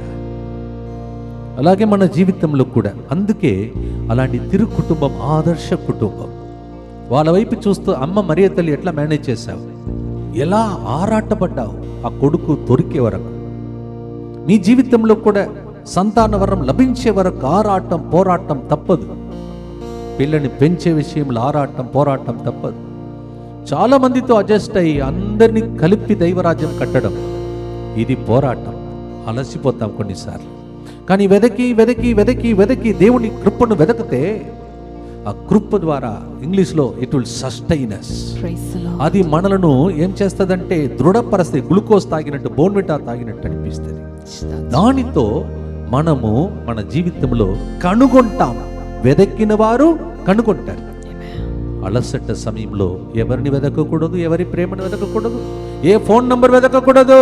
అలాగే మన జీవితంలో కూడా అందుకే అలాంటి తిరు కుటుంబం ఆదర్శ కుటుంబం వాళ్ళ వైపు చూస్తూ అమ్మ మరియ తల్లి ఎట్లా మేనేజ్ చేశావు ఎలా ఆరాటపడ్డావు ఆ కొడుకు దొరికే వరకు మీ జీవితంలో కూడా సంతాన వరం లభించే వరకు ఆరాటం పోరాటం తప్పదు పిల్లని పెంచే విషయంలో ఆరాటం పోరాటం తప్పదు చాలా మందితో అడ్జస్ట్ అయ్యి అందరినీ కలిపి దైవరాజ్యం కట్టడం ఇది పోరాటం అలసిపోతాం కొన్నిసార్లు కానీ వెదకి వెదకి వెదకి వెదకి దేవుని కృపను వెదకితే ఆ కృప ద్వారా ఇంగ్లీష్లో it will sustains Praise the Lord. అది మనలను ఏం చేస్తుందంటే దృఢపరస్తే గ్లూకోజ్ తాగినట్టు బోన్విటా తాగినట్టు అనిపిస్తుంది దానితో మనము మన జీవితంలో కనుగొంటాం వెదక్కిన వారు కనుగొంటారు అలసట సమయంలో ఎవరిని వెదకకూడదు ఎవరి ప్రేమను వెదకకూడదు ఏ ఫోన్ నంబర్ వెదకకూడదు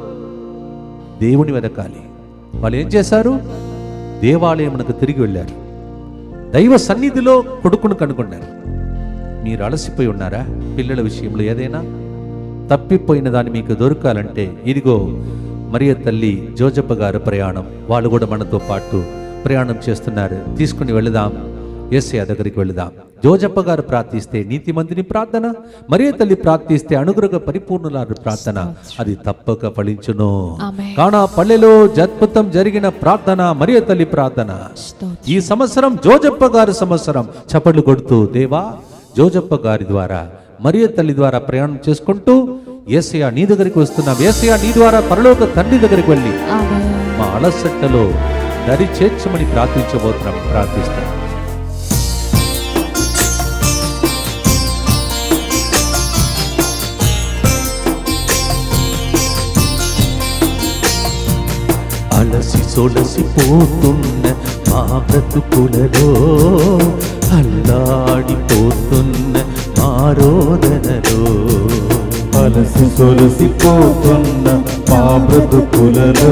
దేవుని వెదకాలి వాళ్ళు ఏం చేశారు దేవాలయమునకు తిరిగి వెళ్ళారు దైవ సన్నిధిలో కొడుకును కనుగొన్నారు మీరు అలసిపోయి ఉన్నారా పిల్లల విషయంలో ఏదైనా తప్పిపోయిన దాన్ని మీకు దొరకాలంటే ఇదిగో మరియ తల్లి జోజప్ప గారు ప్రయాణం వాళ్ళు కూడా మనతో పాటు ప్రయాణం చేస్తున్నారు తీసుకుని వెళదాం ఏసయ్య దగ్గరికి వెళదాం జోజప్ప గారు ప్రార్థిస్తే నీతిమంతుని ప్రార్థన మరియ తల్లి ప్రార్థిస్తే అనుగ్రహ పరిపూర్ణులారు ప్రార్థన అది తప్పక ఫలించును ఆమేన్. కానా పల్లెలో అద్భుతం జరిగిన ప్రార్థన మరియ తల్లి ప్రార్థన స్తోత్రం. ఈ సంవత్సరం జోజప్ప గారి సంవత్సరం చప్పట్లు కొడుతూ దేవా జోజప్ప గారి ద్వారా మరియ తల్లి ద్వారా ప్రయాణం చేసుకుంటూ ఏసయ నీ దగ్గరికి వస్తున్నాం ఏసయ నీ ద్వారా పరలోక తండ్రి దగ్గరికి వెళ్ళి ఆమేన్. మా అలసట్టలో దరి చేర్చమని ప్రార్థించబోతున్నాం ప్రార్థిస్తాం అలసి సొలసిపోతున్న మా బ్రతుకులలో అల్లాడిపోతున్న మా రోదనలో అలసి సొలసిపోతున్న మా బ్రతుకులలో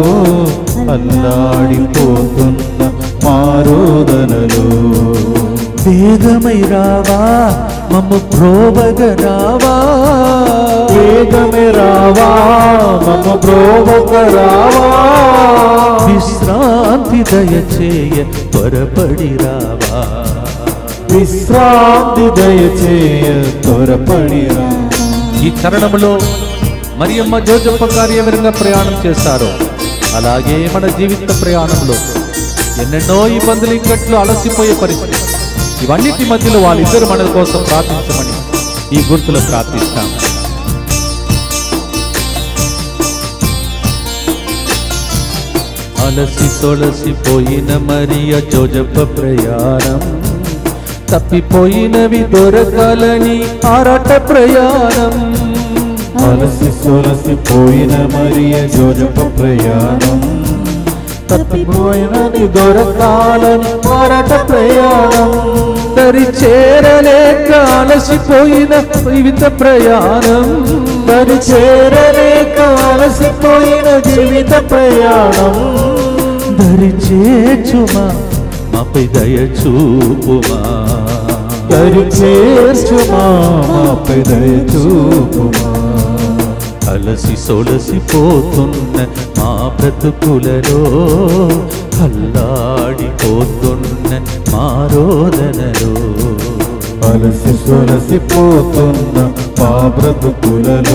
అల్లాడిపోతున్న మా రోదనలో వేగమై రావా మమ్మ ప్రోవగ రావా వేగమే రావా మమ బ్రోవక రావా విశ్రాంతి దయచేయ త్వరపడి రావా విశ్రాంతి దయచేయ త్వరపడి రా ఈ చరణంలో మరియమ్మ జోజప్ప గారు ఏ విధంగా ప్రయాణం చేశారో అలాగే మన జీవిత ప్రయాణంలో ఎన్నెన్నో ఇబ్బందులు ఇంకట్లు అలసిపోయే పరిస్థితి ఇవన్నిటి మధ్యలో వాళ్ళిద్దరు మన కోసం ప్రార్థించమని ఈ గుర్తులో ప్రార్థిస్తాం అలసి సొలసిపోయిన మరియ జోజప్ప ప్రయాణం తప్పిపోయినవి దొరకాలని ఆరాట ప్రయాణం అలసి సొలసిపోయిన మరియ జోజప ప్రయాణం తప్పిపోయినది దొరకాలని పోరాట ప్రయాణం దరి చేరలేక అలసిపోయిన జీవిత ప్రయాణం మరి చేరలేక అలసిపోయిన జీవిత ప్రయాణం దరి చేర్చుమా మాపై దయ చూపుమా దరి చేర్చుమా మాపై దయ చూపుమా అలసి సొలసిపోతున్న మా బ్రతుకులలో అల్లాడిపోతున్న మా రోదనలో అలసి సొలసిపోతున్న మా బ్రతుకులలో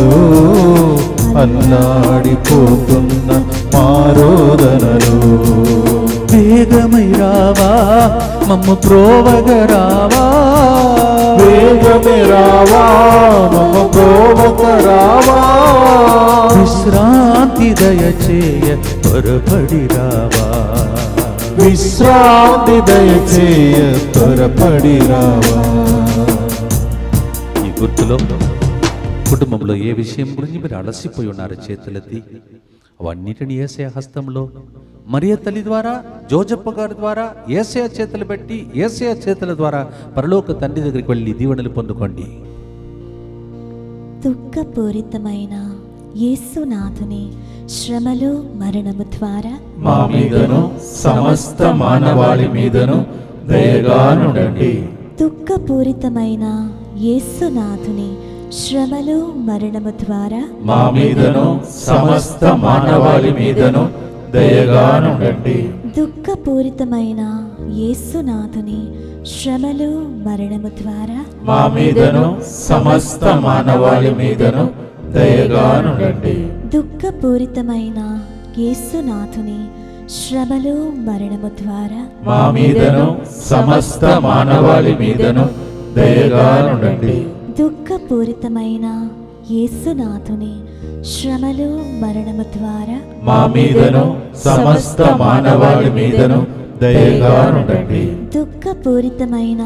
అల్లాడిపోతున్న మా రోదనలో వేగమై రావా మమ్మ ప్రోవగ రావా వేగమే రావా మమ ప్రోవక రావా విశ్రాంతి దయచేయ త్వరపడి రావా విశ్రాంతి దయచేయ త్వరపడి రావా ఈ గుర్తులో కుటుంబంలో ఏ విషయం గురించి మీరు అలసిపోయి ఉన్నారు చేతులెత్తి అవన్నిటిని వేసే హస్తంలో మరియ తల్లి ద్వారా జోజప్ప గారి ద్వారా ఏసయ చేతులు పెట్టి ఏసయ చేతుల ద్వారా పరలోక తండ్రి దగ్గరికి వెళ్ళి దీవెనలు పొందుకోండి దుఃఖపూరితమైన యేసునాథుని శ్రమలు మరణము ద్వారా మా మీదను సమస్త మానవాళి మీదను దయగా నుండండి దుఃఖపూరితమైన యేసునాథుని శ్రమలు మరణము ద్వారా మా మీదను సమస్త మానవాళి మీదను దయగా నుండండి దుఃఖపూరితమైన యేసునాథుని శ్రమలు మరణము ద్వారా మా మీదను సమస్త మానవాళి మీదను దయగా నుండండి దుఃఖపూరితమైన యేసునాథుని శ్రమలు మరణము ద్వారా మా మీదను సమస్త మానవాళి మీదను దయగా నుండండి దుఃఖపూరితమైన యేసునాథుని శ్రమలు మరణము ద్వారా మా మీదను సమస్త మానవాళి మీదను దయగా నుండండి దుఃఖపూరితమైన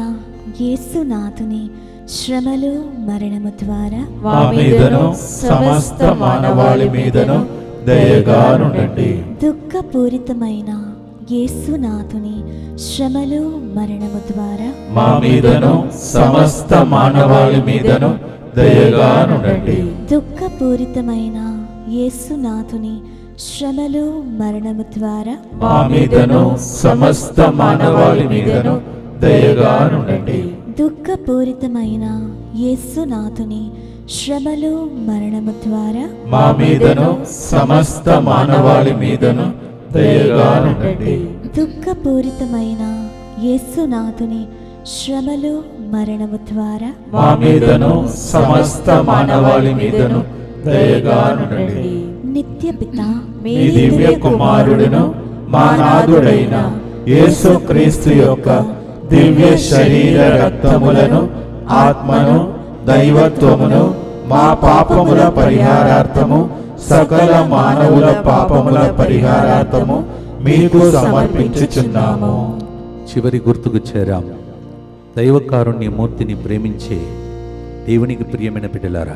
యేసునాథుని శ్రమలు మరణము ద్వారా మా మీదను సమస్త మానవాళి మీదను దయగా నుండండి దుఃఖపూరితమైన యేసునాథుని శ్రమలు మరణము ద్వారా మా మీదను సమస్త మానవాళి మీదను దయగా నుండండి దుఃఖపూరితమైన యేసునాథుని శ్రమలు మరణము ద్వారా మా మీదను సమస్త మానవాళి మీదను దయగా నుండండి దుఃఖపూరితమైన యేసునాథుని శ్రమలు మరణము ద్వారా మా మీదను సమస్త మానవాళి మీదను దయగా ఉండండి దుఃఖపూరితమైన యేసునాథుని శ్రమలు మరణము ద్వారా మా మీదను సమస్త మానవాళి మీదను దయగా ఉండండి నిత్య పిత మీ దివ్య కుమారుడును మా నాథుడైన యేసు క్రీస్తు యొక్క దివ్య శరీర రక్తములను ఆత్మను దైవత్వమును మా పాపముల పరిహారార్థము సకల మానవుల పాపముల పరిహారార్థము మీకు సమర్పించుచున్నాము చివరి గుర్తుకు చేరాం దైవకారుణ్య మూర్తిని ప్రేమించే దేవునికి ప్రియమైన బిడ్డలారా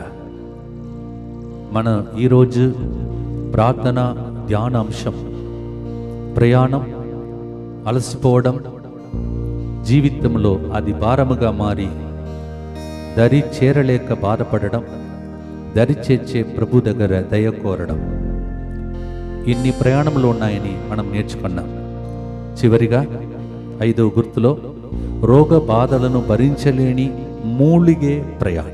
మన ఈరోజు ప్రార్థన ధ్యానాంశం ప్రయాణం అలసిపోవడం జీవితంలో అది భారముగా మారి దరి చేరలేక బాధపడడం దరి చేర్చే ప్రభు దగ్గర దయ కోరడం ఇన్ని ప్రయాణములు ఉన్నాయని మనం నేర్చుకున్నాం చివరిగా ఐదో గుర్తులో రోగ బాధలను భరించలేని మూలిగే ప్రయాణం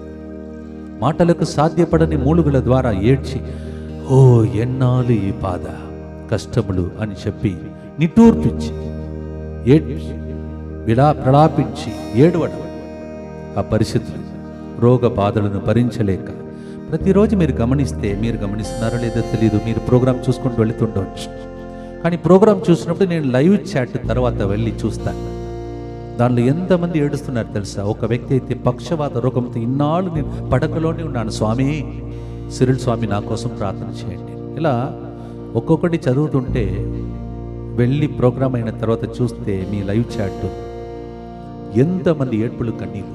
మాటలకు సాధ్యపడని మూలుగుల ద్వారా ఏడ్చి ఓ ఎన్నాళ్ళు ఈ బాధ కష్టములు అని చెప్పి నిట్టూర్పించి ఏడ్చి విలా ప్రలాపించి ఏడవడం ఆ పరిస్థితులు రోగ బాధలను భరించలేక ప్రతిరోజు మీరు గమనిస్తే మీరు గమనిస్తున్నారో లేదో తెలియదు మీరు ప్రోగ్రామ్ చూసుకుంటూ వెళుతుండవచ్చు కానీ ప్రోగ్రామ్ చూసినప్పుడు నేను లైవ్ చాట్ తర్వాత వెళ్ళి చూస్తాను దానిలో ఎంతమంది ఏడుస్తున్నారు తెలుసా ఒక వ్యక్తి అయితే పక్షవాత రోగంతో ఇన్నాళ్ళు నేను పడకలోనే ఉన్నాను స్వామి సిరిల్ స్వామి నా కోసం ప్రార్థన చేయండి ఇలా ఒక్కొక్కటి చదువుతుంటే వెళ్ళి ప్రోగ్రామ్ అయిన తర్వాత చూస్తే మీ లైవ్ చాట్ ఎంతమంది ఏడ్పులు కన్నీళ్ళు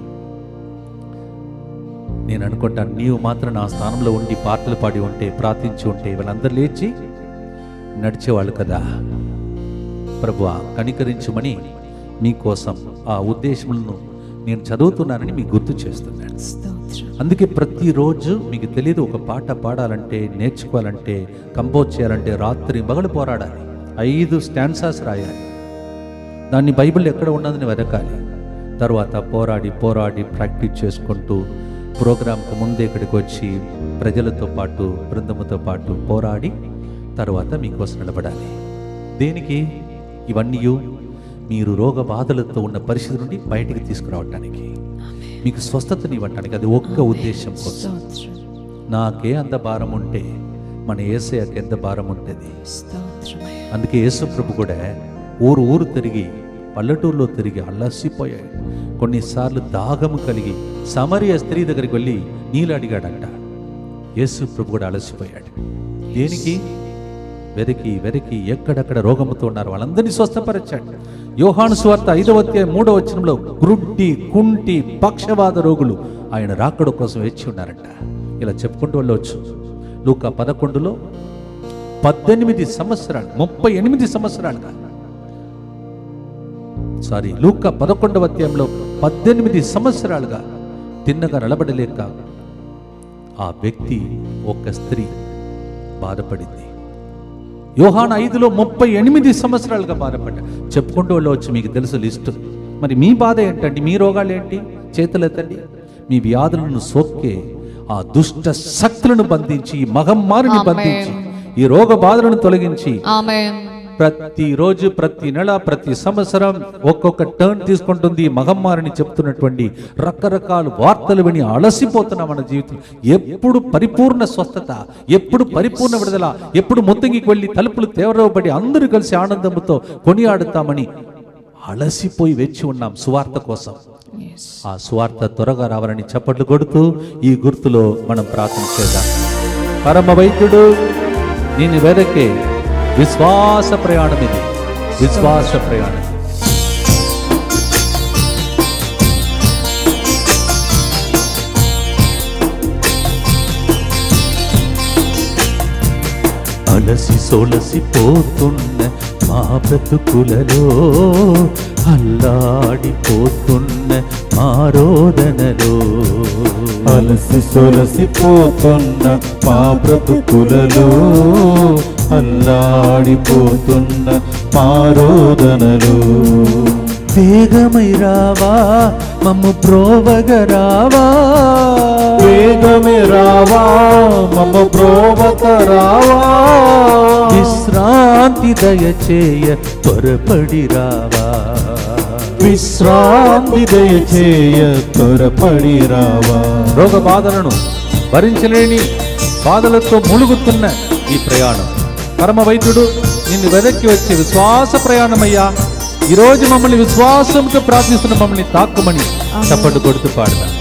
నేను అనుకుంటాను నీవు మాత్రం నా స్థానంలో ఉండి పాటలు పాడి ఉంటే ప్రార్థించి ఉంటే వాళ్ళందరూ లేచి నడిచేవాళ్ళు కదా ప్రభువా కనికరించమని మీకోసం ఆ ఉద్దేశములను నేను చదువుతున్నానని మీకు గుర్తు చేస్తున్నాను స్తోత్రం అందుకే ప్రతిరోజు మీకు తెలియదు ఒక పాట పాడాలంటే నేర్చుకోవాలంటే కంపోజ్ చేయాలంటే రాత్రి మగలు పోరాడాలి ఐదు స్టాన్సాస్ రాయాలి దాన్ని బైబిల్ ఎక్కడ ఉన్నదని వెతకాలి తర్వాత పోరాడి పోరాడి ప్రాక్టీస్ చేసుకుంటూ ప్రోగ్రాంకు ముందే ఇక్కడికి వచ్చి ప్రజలతో పాటు బృందముతో పాటు పోరాడి తర్వాత మీకోసం నిలబడాలి దేనికి ఇవన్నీ మీరు రోగ బాధలతో ఉన్న పరిస్థితి నుండి బయటికి తీసుకురావటానికి మీకు స్వస్థతని ఇవ్వటానికి అది ఒక్క ఉద్దేశం కోసం స్తోత్రం నాకే అంత భారం ఉంటే మన ఏసయ్యకి ఎంత భారం ఉంటుంది స్తోత్రమయ్యా అందుకే యేసు ప్రభు కూడా ఊరు ఊరు తిరిగి పల్లెటూరులో తిరిగి అల్లసిపోయాడు కొన్నిసార్లు దాహము కలిగి సమరియ స్త్రీ దగ్గరికి వెళ్ళి నీళ్ళు అడిగాడంట యేసు ప్రభు కూడా అలసిపోయాడు దేనికి వెరికి వెరికి ఎక్కడెక్కడ రోగముతో ఉన్నారు వాళ్ళందరినీ స్వస్థపరిచాడు యోహాను స్వార్త ఐదవ అధ్యాయం మూడవ వచనంలో గ్రుడ్డి కుంటి పక్షవాద రోగులు ఆయన రాకడ కోసం వేచి ఉన్నారంట ఇలా చెప్పుకుంటూ వెళ్ళవచ్చు లూకా పదకొండులో పద్దెనిమిది సంవత్సరాలు ముప్పై ఎనిమిది సంవత్సరాలుగా సారీ లూక్క పదకొండవ అధ్యాయంలో పద్దెనిమిది సంవత్సరాలుగా తిన్నగా నిలబడలేక ఆ వ్యక్తి ఒక స్త్రీ బాధపడింది యోహాన్ ఐదులో ముప్పై ఎనిమిది సంవత్సరాలుగా బాధపడ్డా చెప్పుకుంటూ వెళ్ళవచ్చు మీకు తెలుసు లిస్టు మరి మీ బాధ ఏంటండి మీ రోగాలు ఏంటి చేతులెత్తండి మీ వ్యాధులను సోక్కే ఆ దుష్ట శక్తులను బంధించి ఈ మహమ్మారిని ఆమేన్. బంధించి ఈ రోగ బాధలను తొలగించి ఆమేన్ ప్రతి రోజు ప్రతి నెల ప్రతి సంవత్సరం ఒక్కొక్క టర్న్ తీసుకుంటుంది ఈ మహమ్మారిని చెప్తున్నటువంటి రకరకాల వార్తలు విని అలసిపోతున్న మన జీవితం ఎప్పుడు పరిపూర్ణ స్వస్థత ఎప్పుడు పరిపూర్ణ విడుదల ఎప్పుడు ముత్తంగికి వెళ్ళి తలుపులు తెరవబడి అందరూ కలిసి ఆనందంతో కొనియాడుతామని అలసిపోయి వెచ్చి ఉన్నాం సువార్త కోసం ఎస్ ఆ సువార్త త్వరగా రావాలని చప్పట్లు కొడుతూ ఈ గుర్తులో మనం ప్రార్థన చేద్దాం పరమ వైద్యుడు నేను వెదకే విశ్వాస ప్రయాణం ఇది విశ్వాస ప్రయాణం అలసి సొలసిపోతున్న మా బ్రతుకులలో అల్లాడిపోతున్న మా రోదనలో అలసి సొలసిపోతున్న మా బ్రతుకులలో అల్లాడిపోతున్న మా రోదనలు వేగమై రావా మమ్ము ప్రోవగరావా వేగమే రావా మమ్మ బ్రోవక రావా విశ్రాంతి దయచేయ త్వరపడి రావా విశ్రాంతి దయచేయ త్వరపడి రావా రోగ బాధలను భరించలేని బాధలతో ములుగుతున్న ఈ ప్రయాణం పరమ వైద్యుడు నిన్ను వెనక్కి వచ్చే విశ్వాస ప్రయాణమయ్యా ఈ రోజు మమ్మల్ని విశ్వాసంతో ప్రార్థిస్తున్న మమ్మల్ని తాక్కుమని చప్పట్లు కొడుతూ పాడదాం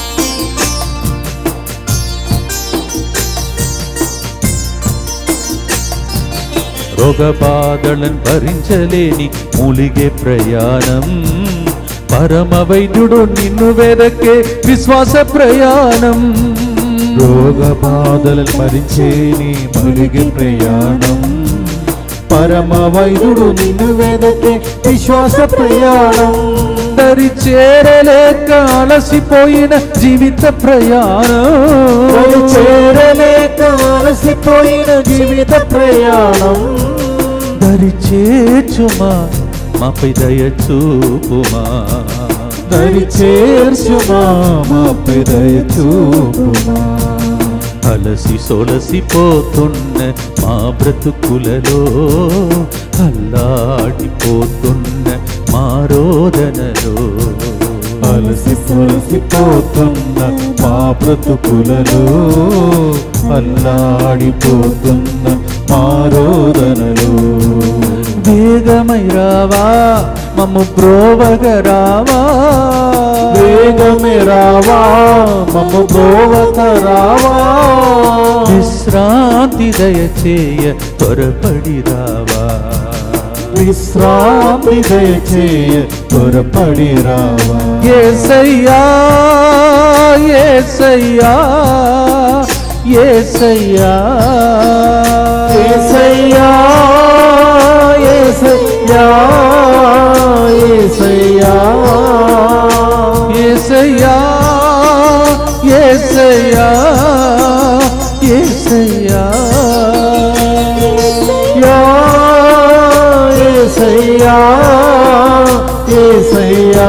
రోగ బాధలను భరించలేని మూలిగే ప్రయాణం పరమ వైద్యుడు నిన్ను వెదకే విశ్వాస ప్రయాణం రోగ బాధలను మరిచేని మరిగి ప్రయాణం పరమ వైద్యుడు నిన్ను వెదకే విశ్వాస ప్రయాణం దరి చేరలేక అలసిపోయిన జీవిత ప్రయాణం మరి చేరలేక అలసిపోయిన జీవిత ప్రయాణం దరి చేర్చుమా మాపై దయ చూపుమా దరి చేర్చుమా మా పెదయ చూపుమా అలసి సొలసిపోతున్న మా బ్రతుకులలో అల్లాడిపోతున్న మా రోదనలో అలసి సొలసిపోతున్న మా బ్రతుకులలో అల్లాడిపోతున్న మా రోదనలు వేగమై రావా మమ్ము ప్రోవగరావా వేగమే రావా మమ్మ బ్రోవక రావా విశ్రాంతి దయచేయ త్వరపడి రావా విశ్రాంతి దయచేయ త్వరపడి రావా ఏసయ్యా ఏసయ్యా ఏసయ్యా ఏసయ్యా ఏసయ్యా ఏసయ్యా ఏసయ్యా ఏసయ్యా ఏసయ్యా యా ఏసయ్యా ఏసయ్యా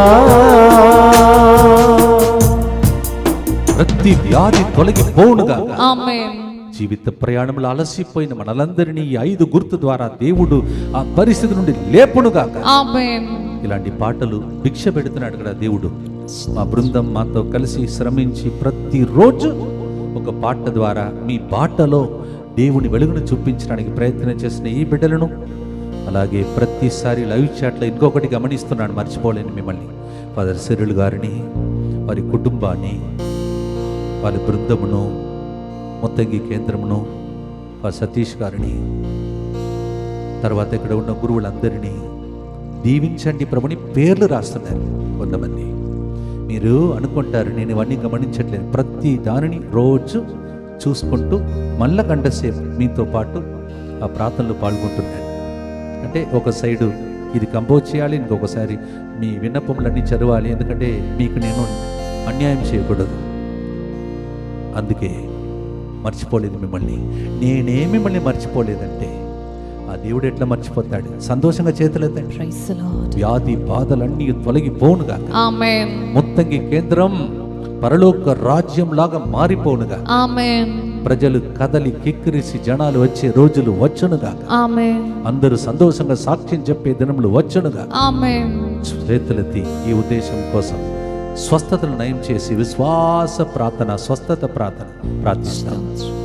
ప్రతి వ్యాధి తొలగిపోనుగా ఆమేన్ జీవిత ప్రయాణంలో అలసిపోయిన మనలందరినీ ఈ ఐదు గుర్తు ద్వారా దేవుడు ఆ పరిస్థితి నుండి లేపునుగా ఆమేన్ ఇలాంటి పాటలు భిక్ష పెడుతున్నాడు కదా దేవుడు మా బృందం మాతో కలిసి శ్రమించి ప్రతిరోజు ఒక పాట ద్వారా మీ బాటలో దేవుని వెలుగును చూపించడానికి ప్రయత్నం చేసిన ఈ బిడ్డలను అలాగే ప్రతిసారి లైవ్ చాట్లో ఇంకొకటి గమనిస్తున్నాను మర్చిపోలేను మిమ్మల్ని ఫాదర్ సిరులు గారిని వారి కుటుంబాన్ని వారి బృందమును మొత్తంగి కేంద్రమును ఆ సతీష్ గారిని తర్వాత ఇక్కడ ఉన్న గురువులందరినీ దీవించండి ప్రభుని పేర్లు రాస్తున్నారు కొంతమంది మీరు అనుకుంటారు నేను ఇవన్నీ గమనించట్లేదు ప్రతి దానిని రోజు చూసుకుంటూ మళ్ళా గంట సేపు మీతో పాటు ఆ ప్రార్థనలో పాల్గొంటున్నాను అంటే ఒక సైడు ఇది కంపోజ్ చేయాలి ఇంకొకసారి మీ విన్నపములన్నీ చదవాలి ఎందుకంటే మీకు నేను అన్యాయం చేయకూడదు అందుకే మర్చిపోలేదు మిమ్మల్ని నేనే మిమ్మల్ని మర్చిపోలేదంటే ఆ దేవుడు ఎట్లా మర్చిపోతాడు సంతోషంగా చేతులెత్తండి Praise the Lord. వ్యాధి బాధలన్నీ తొలగిపోనుగా Amen. మొత్తంగి కేంద్రం పరలోక రాజ్యం లాగా మారిపోనుగా Amen. ప్రజలు కదలి కిక్కిరిసి జనాలు వచ్చే రోజులు వచ్చునుగా Amen. అందరూ సంతోషంగా సాక్ష్యం చెప్పే దినములు వచ్చునుగా Amen. చేతులెత్తి ఈ ఉద్దేశం కోసం స్వస్థతలు నయం చేసి విశ్వాస ప్రార్థన స్వస్థత ప్రార్థన ప్రార్థిస్తాం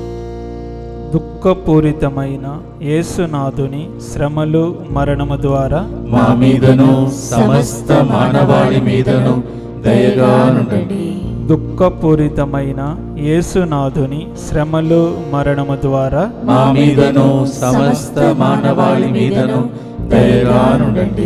దుఃఖపూరితమైన యేసునాథుని శ్రమలు మరణము ద్వారా మా మీదను సమస్త మానవాళి మీదను దయగా నుండండి దుఃఖపూరితమైన యేసునాథుని శ్రమలు మరణము ద్వారా మా మీదను సమస్త మానవాళి మీదను దయగా నుండండి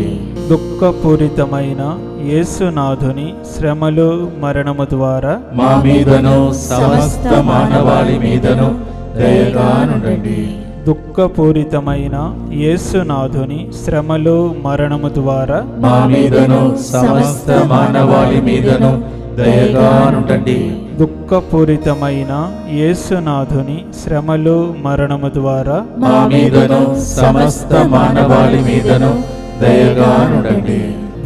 దుఃఖపూరితమైన యేసునాథుని శ్రమలు మరణము ద్వారా మా మీదను సమస్త మానవాళి మీదను దయగా నుండండి దుఃఖపూరితమైన యేసునాథుని శ్రమలు మరణము ద్వారా మా మీదను సమస్త మానవాళి మీదను దయగా నుండండి దుఃఖపూరితమైన యేసునాథుని శ్రమలు మరణము ద్వారా మా మీదను సమస్త మానవాళి మీదను దయగా నుండండి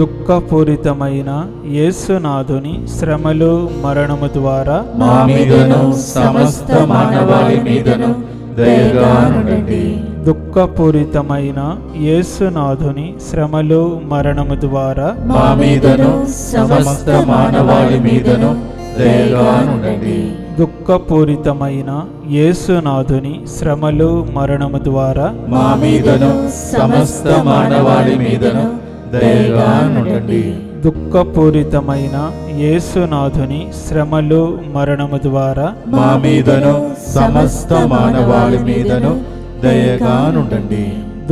దుఃఖపూరితమైన యేసునాథుని శ్రమలు మరణము ద్వారా మా మీదను సమస్త మానవాళి మీదను దయగా నుండండి దుఃఖపూరితమైన యేసునాథుని శ్రమలు మరణము ద్వారా మా మీదను సమస్త మానవాళి మీదను దయగా నుండండి దుఃఖపూరితమైన యేసునాథుని శ్రమలు మరణము ద్వారా మా మీదను సమస్త మానవాళి మీదను దయగా నుండండి దుఃఖపూరితమైన యేసునాథుని శ్రమలు మరణము ద్వారా మా మీదను సమస్త మానవాళి మీదను దయగా నుండండి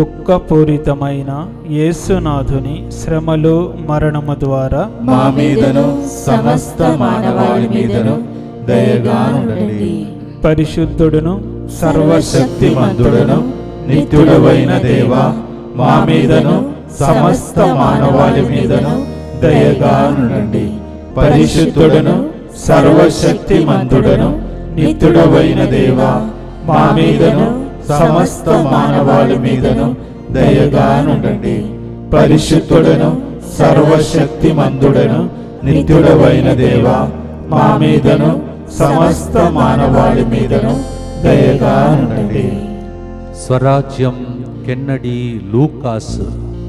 దుఃఖపూరితమైన యేసునాథుని శ్రమలు మరణము ద్వారా మా మీదను సమస్త మానవాళి మీదను దయగా నుండండి పరిశుద్ధుడును సర్వశక్తిమంతుడను నిత్యుడవైన దేవా మా మీదను సమస్త మానవాళి మీదను దయగా నుండండి పరిశుద్ధుడను సర్వశక్తిమంతుడను నిత్యుడవైన దేవా మా మీదను సమస్త మానవాళి మీదను దయగా నుండండి పరిశుద్ధుడను సర్వశక్తిమంతుడను నిత్యుడవైన దేవా మా మీదను సమస్త మానవాళి మీదను దయగా నుండండి స్వరాజ్యం కెన్నడి లూకాస్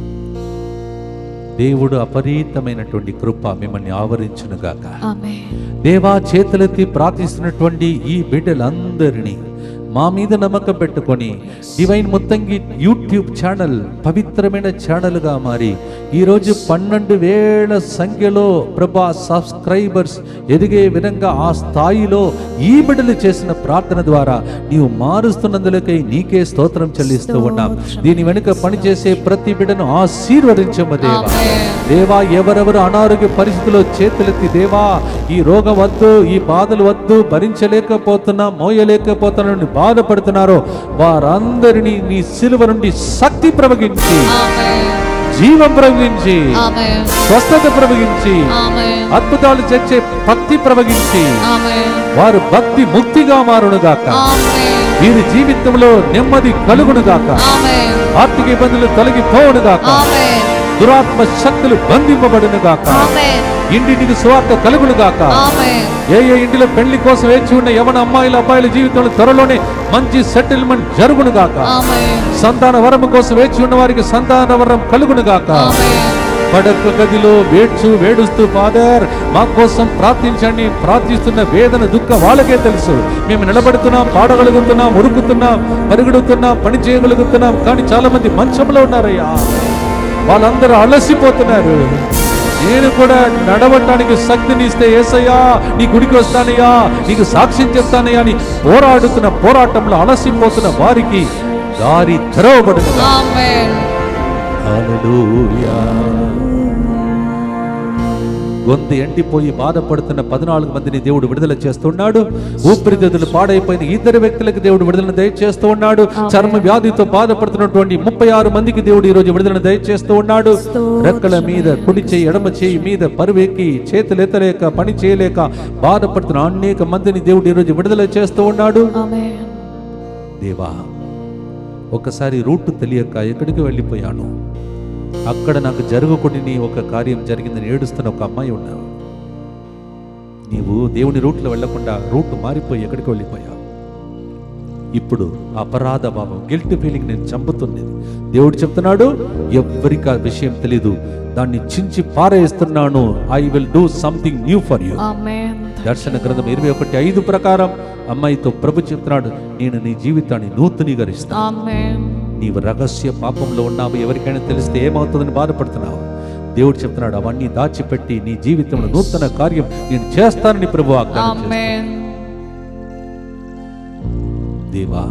దేవుడు అపరీతమైనటువంటి కృప మిమ్మల్ని ఆవరించునుగాక Amen. దేవా చేతులెత్తి ప్రార్థిస్తున్నటువంటి ఈ బిడ్డలందరినీ మా మీద నమ్మకం పెట్టుకొని డివైన్ మొత్తంగి యూట్యూబ్ ఛానల్ పవిత్రమైన ఛానల్గా మారి ఈరోజు పన్నెండు వేల సంఖ్యలో ప్రభా సబ్స్క్రైబర్స్ ఎదిగే విధంగా ఆ స్థాయిలో ఈ బిడ్డలు చేసిన ప్రార్థన ద్వారా నీవు మారుస్తున్నందులకై నీకే స్తోత్రం చెల్లిస్తూ ఉన్నాం దీని వెనుక పనిచేసే ప్రతి బిడ్డను ఆశీర్వదించము దేవా దేవా ఎవరెవరు అనారోగ్య పరిస్థితిలో చేతులెత్తి దేవా ఈ రోగం వద్దు ఈ బాధలు వద్దు భరించలేకపోతున్నా మోయలేకపోతున్నా బాధపడుతున్నారో వారందరినీ నీ సిలువ నుండి శక్తి ప్రవగించి Amen. జీవం ప్రవగించి Amen. స్వస్థత ప్రవగించి Amen. అద్భుతాలు తెచ్చే భక్తి ప్రవగించి Amen. వారు భక్తి ముక్తిగా మారునుగాక Amen. వీరి జీవితంలో నెమ్మది కలుగునుగాక Amen. ఆర్థిక ఇబ్బందులు తొలగిపోవునుగాక Amen. దురాత్మ శక్తులు బంధింపబడునుగాక Amen. ఇంటింటికి స్వార్థ కలుగునుగాక Amen. ఏ ఏ ఇంటిలో పెళ్లి కోసం వేచి ఉన్న యవన అమ్మాయిల అబ్బాయిల జీవితంలో త్వరలోనే మంచి సెటిల్మెంట్ జరుగునుగాక Amen. సంతాన వరము కోసం వేచి ఉన్న వారికి సంతాన వరం కలుగునుగాక Amen. పడక గదిలో వేడ్చు వేడుస్తూ ఫాదర్ మా కోసం ప్రార్థించండి ప్రార్థిస్తున్న వేదన దుఃఖ వాళ్ళకే తెలుసు మేము నిలబడుతున్నాం పాడగలుగుతున్నాం ఉరుకుతున్నాం పరుగుడుతున్నాం పని చేయగలుగుతున్నాం కానీ చాలా మంది మంచంలో ఉన్నారయ్యా వాళ్ళందరూ అలసిపోతున్నారు నేను కూడా నడవటానికి శక్తిని ఇస్తే ఏసయ్యా నీ గుడికి వస్తానయ్యా నీకు సాక్ష్యం చెప్తానయ్యా అని పోరాడుతున్న పోరాటంలో అలసిపోతున్న వారికి దారి తెరవబడుతుంది Amen. హల్లెలూయా గొంతు ఎండిపోయి బాధపడుతున్న పద్నాలుగు మందిని దేవుడు విడుదల చేస్తున్నాడు ఊపిరితిత్తులు పాడైపోయిన ఇద్దరు వ్యక్తులకు దేవుడు విడుదల దయచేస్తూ ఉన్నాడు చర్మ వ్యాధితో బాధపడుతున్నటువంటి ముప్పై ఆరు మందికి దేవుడు ఈ రోజు విడుదల దయచేస్తూ ఉన్నాడు రెక్కల మీద కుడి చేయి ఎడమ చేయి మీద పరువెక్కి చేతులు ఎత్తలేక పని చేయలేక బాధపడుతున్న అనేక మందిని దేవుడు ఈ రోజు విడుదల చేస్తూ ఉన్నాడు Amen. దేవా ఒకసారి రూట్ తెలియక ఎక్కడికి వెళ్ళిపోయాను అక్కడ నాకు జరగకూడని ఒక కార్యం జరిగిందని ఏడుస్తున్న ఒక అమ్మాయి ఉన్నావు నీవు దేవుని రూట్లో వెళ్లకుండా రూట్ మారిపోయి ఎక్కడికి వెళ్ళిపోయావు ఇప్పుడు అపరాధ భావం గిల్ట్ ఫీలింగ్ నేను చంపుతుంది దేవుడు చెప్తున్నాడు ఎవ్వరికి ఆ విషయం తెలీదు దాన్ని చించి పారేస్తున్నాను I will do something new for you Amen. దర్శన గ్రంథం ఇరవై ఒకటి ఐదు ప్రకారం అమ్మాయితో ప్రభు చెప్తున్నాడు నేను నీ జీవితాన్ని నూతనీకరిస్తాను Amen. నీవు రహస్య పాపంలో ఉన్నావు ఎవరికైనా తెలిస్తే ఏమవుతుందని బాధపడుతున్నావు దేవుడు చెప్తున్నాడు అవన్నీ దాచిపెట్టి నీ జీవితంలో నూతన కార్యం నేను చేస్తానని ప్రభు వాగ్దానం చేస్తున్నాడు. Amen. దేవా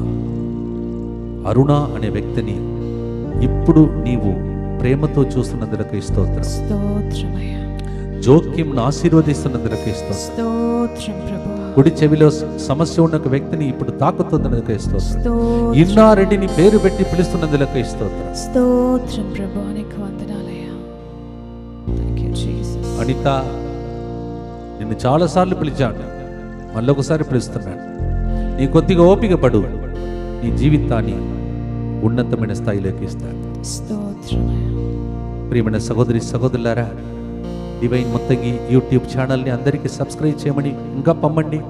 అరుణ అనే వ్యక్తిని ఇప్పుడు నీవు ప్రేమతో చూస్తున్నందులకు స్తోత్రం స్తోత్రమయ్యా జోక్యంను ఆశీర్వదిస్తున్నందులకు స్తోత్రం స్తోత్రం ప్రభు కుడి చెవిలో సమస్య ఉన్న ఒక వ్యక్తిని ఇప్పుడు తాకుతున్నందుకు స్తోత్రం స్తోత్రం ఇన్నారెడ్డిని పేరు పెట్టి పిలుస్తున్నందులకు స్తోత్రం స్తోత్రం ప్రభు నీకు వందనాలయ్యా థ్యాంక్ యూ జీసస్ అనిత నిన్ను చాలాసార్లు పిలిచాను మళ్ళొకసారి పిలుస్తున్నాను నీ కొద్దిగా ఓపిక పడు నీ జీవితాన్ని ఉన్నతమైన స్థాయిలోకి ఇస్తాను స్తోత్రమయ్యా ప్రియమైన సహోదరి సహోదరులారా డివైన్ మొత్తంగి యూట్యూబ్ ఛానల్ని అందరికీ సబ్స్క్రైబ్ చేయమని ఇంకా పంపండి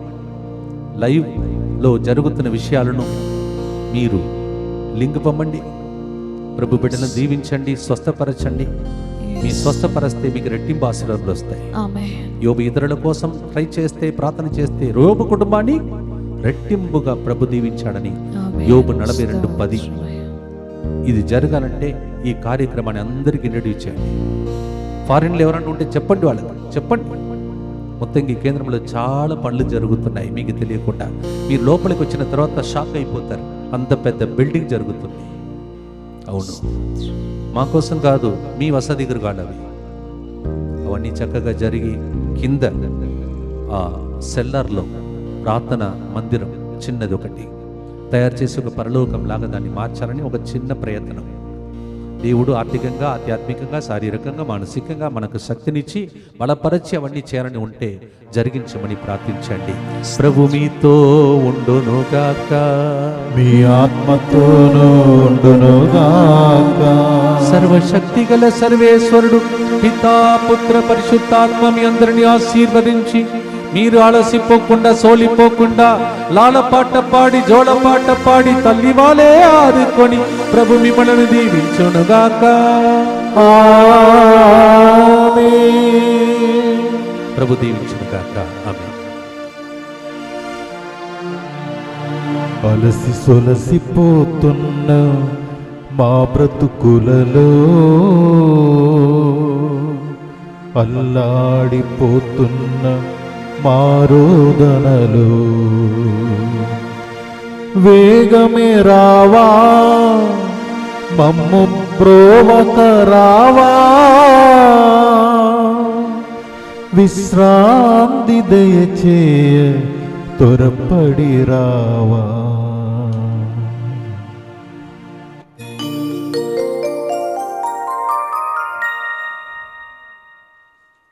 లైవ్లో జరుగుతున్న విషయాలను మీరు లింక్ పంపండి ప్రభు బిడ్డలను దీవించండి స్వస్థపరచండి మీ స్వస్థపరిస్తే మీకు రెట్టింపు ఆశీర్వాదాలు వస్తాయి ఆమేన్ యోబు ఇతరుల కోసం ట్రై చేస్తే ప్రార్థన చేస్తే యోబు కుటుంబాన్ని రెట్టింపుగా ప్రభు దీవించాడని ఆమేన్ యోబు నలభై రెండు పది స్తోత్రమయ్యా. ఇది జరగాలంటే ఈ కార్యక్రమాన్ని అందరికీ ఇంట్రడ్యూస్ చేయండి ఫారిన్లో ఎవరైనా ఉంటే చెప్పండి వాళ్ళకి చెప్పండి మొత్తం ఈ కేంద్రంలో చాలా పనులు జరుగుతున్నాయి మీకు తెలియకుండా మీరు లోపలికి వచ్చిన తర్వాత షాక్ అయిపోతారు అంత పెద్ద బిల్డింగ్ జరుగుతుంది అవును మా కోసం కాదు మీ వసతి కాదు అవి అవన్నీ చక్కగా జరిగి కింద ఆ సెల్లర్లో ప్రార్థన మందిరం చిన్నది ఒకటి తయారు చేసి ఒక పరలోకం లాగా దాన్ని మార్చాలని ఒక చిన్న ప్రయత్నం దేవుడు ఆర్థికంగా ఆధ్యాత్మికంగా శారీరకంగా మానసికంగా మనకు శక్తినిచ్చి బలపరచి అవన్నీ చేయాలని ఉంటే జరిగించమని ప్రార్థించండి ప్రభు మీతో ఉండునుగాక మీ ఆత్మతోనూ ఉండునుగాక సర్వశక్తి గల సర్వేశ్వరుడు పితా పుత్ర పరిశుద్ధాత్మ మీ అందరిని ఆశీర్వదించి మీరు అలసిపోకుండా సోలిపోకుండా లాలపాట పాడి జోలపాట పాడి తల్లి వాలే ఆదుకొని ప్రభు మిమ్మల్ని దీవించునుగాక ప్రభు దీవించునుగాక ఆమె అలసి సొలసిపోతున్న మా బ్రతుకులలో అల్లాడిపోతున్న మా రోదనలు వేగమే రావా మమ్ము బ్రోవక రావా విశ్రాంతి దయచేయ త్వరపడి రావా